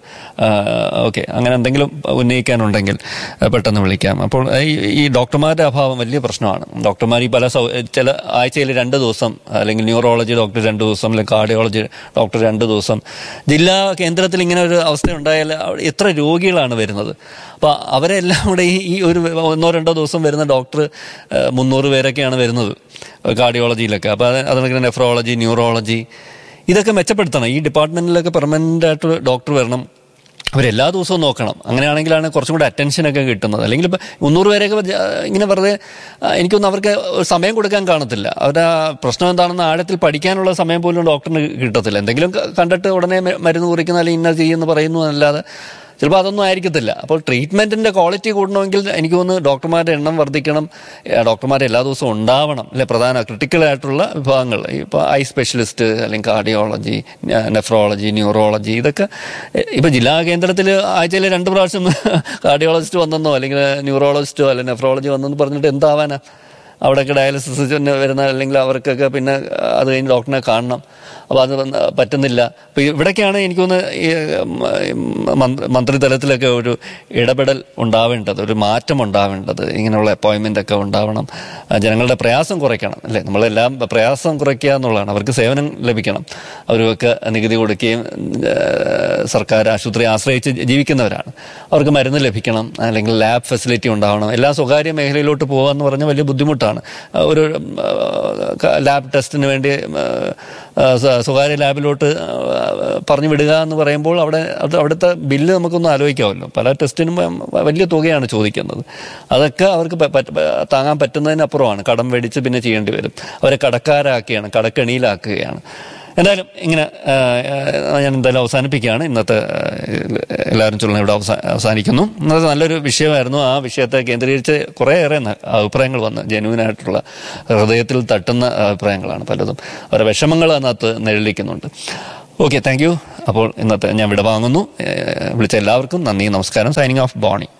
ഓക്കെ അങ്ങനെ എന്തെങ്കിലും ഉന്നയിക്കാനുണ്ടെങ്കിൽ ആ, പെട്ടെന്ന് വിളിക്കാം അപ്പോൾ ഈ ഈ ഡോക്ടർമാരുടെ അഭാവം വലിയ പ്രശ്നമാണ് ഡോക്ടർമാർ ഈ പല സൗ- ചില ആഴ്ചയിൽ രണ്ട് ദിവസം അല്ലെങ്കിൽ ന്യൂറോളജി ഡോക്ടർ രണ്ട് ദിവസം അല്ലെങ്കിൽ കാർഡിയോളജി ഡോക്ടർ രണ്ട് ദിവസം ജില്ലാ കേന്ദ്രത്തിൽ ഇങ്ങനെ ഒരു അവസ്ഥ ഉണ്ടായാൽ അവിടെ എത്ര രോഗികളാണ് വരുന്നത് അപ്പോൾ അവരെല്ലാം കൂടെ ഈ ഈ ഒരു ഒന്നോ രണ്ടോ ദിവസം വരുന്ന ഡോക്ടർ ഏഹ്, മുന്നൂറ് പേരൊക്കെയാണ് വരുന്നത് കാർഡിയോളജിയിലൊക്കെ അപ്പോൾ അത് അതിനൊക്കെ നെഫ്രോളജി ന്യൂറോളജി ഇതൊക്കെ മെച്ചപ്പെടുത്തണം ഈ ഡിപ്പാർട്ട്മെന്റിലൊക്കെ പെർമനന്റ് ആയിട്ട് ഡോക്ടർ വരണം അവരെല്ലാ ദിവസവും നോക്കണം അങ്ങനെയാണെങ്കിലാണ് കുറച്ചും കൂടെ അറ്റൻഷനൊക്കെ കിട്ടുന്നത് അല്ലെങ്കിൽ ഇപ്പം മുന്നൂറ് പേരെയൊക്കെ ജ- ഇങ്ങനെ വെറുതെ ആ, എനിക്കൊന്നും അവർക്ക് ഒരു സമയം കൊടുക്കാൻ കാണത്തില്ല അവരുടെ ആ പ്രശ്നം എന്താണെന്ന് ആഴത്തിൽ പഠിക്കാനുള്ള സമയം പോലും ഡോക്ടറിന് കിട്ടത്തില്ല എന്തെങ്കിലും ക- കണ്ടിട്ട് ഉടനെ മ- മരുന്ന് കുറിക്കുന്ന അല്ലെങ്കിൽ ഇന്ന ചെയ്യുമെന്ന് പറയുന്നു അല്ലാതെ ചിലപ്പോൾ അതൊന്നും ആയിരിക്കത്തില്ല അപ്പോൾ ട്രീറ്റ്മെന്റിന്റെ ക്വാളിറ്റി കൂടണമെങ്കിൽ എനിക്ക് തോന്നുന്നു ഡോക്ടർമാരുടെ എണ്ണം വർദ്ധിക്കണം ഏഹ് ഡോക്ടർമാർ എല്ലാ ദിവസവും ഉണ്ടാവണം അല്ലെ പ്രധാന ക്രിട്ടിക്കൽ ആയിട്ടുള്ള വിഭാഗങ്ങൾ ഇപ്പോൾ ഐ സ്പെഷ്യലിസ്റ്റ് അല്ലെങ്കിൽ കാർഡിയോളജി നെഫ്രോളജി ന്യൂറോളജി ഇതൊക്കെ ഏഹ് ഇപ്പൊ ജില്ലാ കേന്ദ്രത്തിൽ ആഴ്ചയിൽ രണ്ട് പ്രാവശ്യം കാർഡിയോളജിസ്റ്റ് വന്നെന്നോ അല്ലെങ്കിൽ ന്യൂറോളജിസ്റ്റോ അല്ലെങ്കിൽ നെഫ്രോളജി വന്നെന്ന് പറഞ്ഞിട്ട് എന്താവാനാ അവിടെയൊക്കെ ഡയാലിസിസ് വരുന്ന അല്ലെങ്കിൽ അവർക്കൊക്കെ പിന്നെ അത് കഴിഞ്ഞ് ഡോക്ടറിനെ കാണണം അപ്പോൾ അത് വന്ന് പറ്റുന്നില്ല അപ്പോൾ ഇവിടേക്കാണ് എനിക്ക് തോന്നുന്നത് ഈ മന്ത്രി- മന്ത്രിതലത്തിലൊക്കെ ഒരു ഇടപെടൽ ഉണ്ടാവേണ്ടത് ഒരു മാറ്റം ഉണ്ടാവേണ്ടത് ഇങ്ങനെയുള്ള അപ്പോയിൻമെൻ്റ് ഒക്കെ ഉണ്ടാവണം ആ, ജനങ്ങളുടെ പ്രയാസം കുറയ്ക്കണം അല്ലേ നമ്മളെല്ലാം പ്രയാസം കുറയ്ക്കുക എന്നുള്ളതാണ് അവർക്ക് സേവനം ലഭിക്കണം അവർക്ക് നികുതി കൊടുക്കുകയും ഏഹ്, സർക്കാർ ആശുപത്രി ആശ്രയിച്ച് ജീവിക്കുന്നവരാണ് അവർക്ക് മരുന്ന് ലഭിക്കണം അല്ലെങ്കിൽ ലാബ് ഫെസിലിറ്റി ഉണ്ടാവണം എല്ലാ സ്വകാര്യ മേഖലയിലോട്ട് പോകുക എന്ന് പറഞ്ഞാൽ വലിയ ബുദ്ധിമുട്ടാണ് ആ, ഒരു ലാബ് ടെസ്റ്റിന് വേണ്ടി ആ, സ്വ- സ്വകാര്യ ലാബിലോട്ട് ആ, പറഞ്ഞു വിടുക എന്ന് പറയുമ്പോൾ അവിടെ അത് അവിടുത്തെ ബില്ല് നമുക്കൊന്ന് ആലോചിക്കാമല്ലോ പല ടെസ്റ്റിനും വലിയ തുകയാണ് ചോദിക്കുന്നത് അതൊക്കെ അവർക്ക് പ- പറ്റ- താങ്ങാൻ പറ്റുന്നതിനപ്പുറമാണ് കടം മേടിച്ച് പിന്നെ ചെയ്യേണ്ടി വരും അവരെ കടക്കാരാക്കുകയാണ് കടക്കെണിയിലാക്കുകയാണ് എന്തായാലും ഇങ്ങനെ ആ, ആ, ഞാൻ എന്തായാലും അവസാനിപ്പിക്കുകയാണ് ഇന്നത്തെ ആ, എല്ലാവരും ചുരുള ഇവിടെ അവസാ- അവസാനിക്കുന്നു ഇന്നത്തെ നല്ലൊരു വിഷയമായിരുന്നു ആ വിഷയത്തെ കേന്ദ്രീകരിച്ച് കുറേയേറെ ന- അഭിപ്രായങ്ങൾ വന്ന് ജെന്യൂനായിട്ടുള്ള ഹൃദയത്തിൽ തട്ടുന്ന അഭിപ്രായങ്ങളാണ് പലതും അവരുടെ വിഷമങ്ങൾ അതിനകത്ത് നിഴലിക്കുന്നുണ്ട് ഓക്കെ താങ്ക് യു അപ്പോൾ ഇന്നത്തെ ഞാൻ വിടവാങ്ങുന്നു ഏഹ് വിളിച്ച എല്ലാവർക്കും നന്ദി നമസ്കാരം സൈനിങ് ഓഫ് ബോണി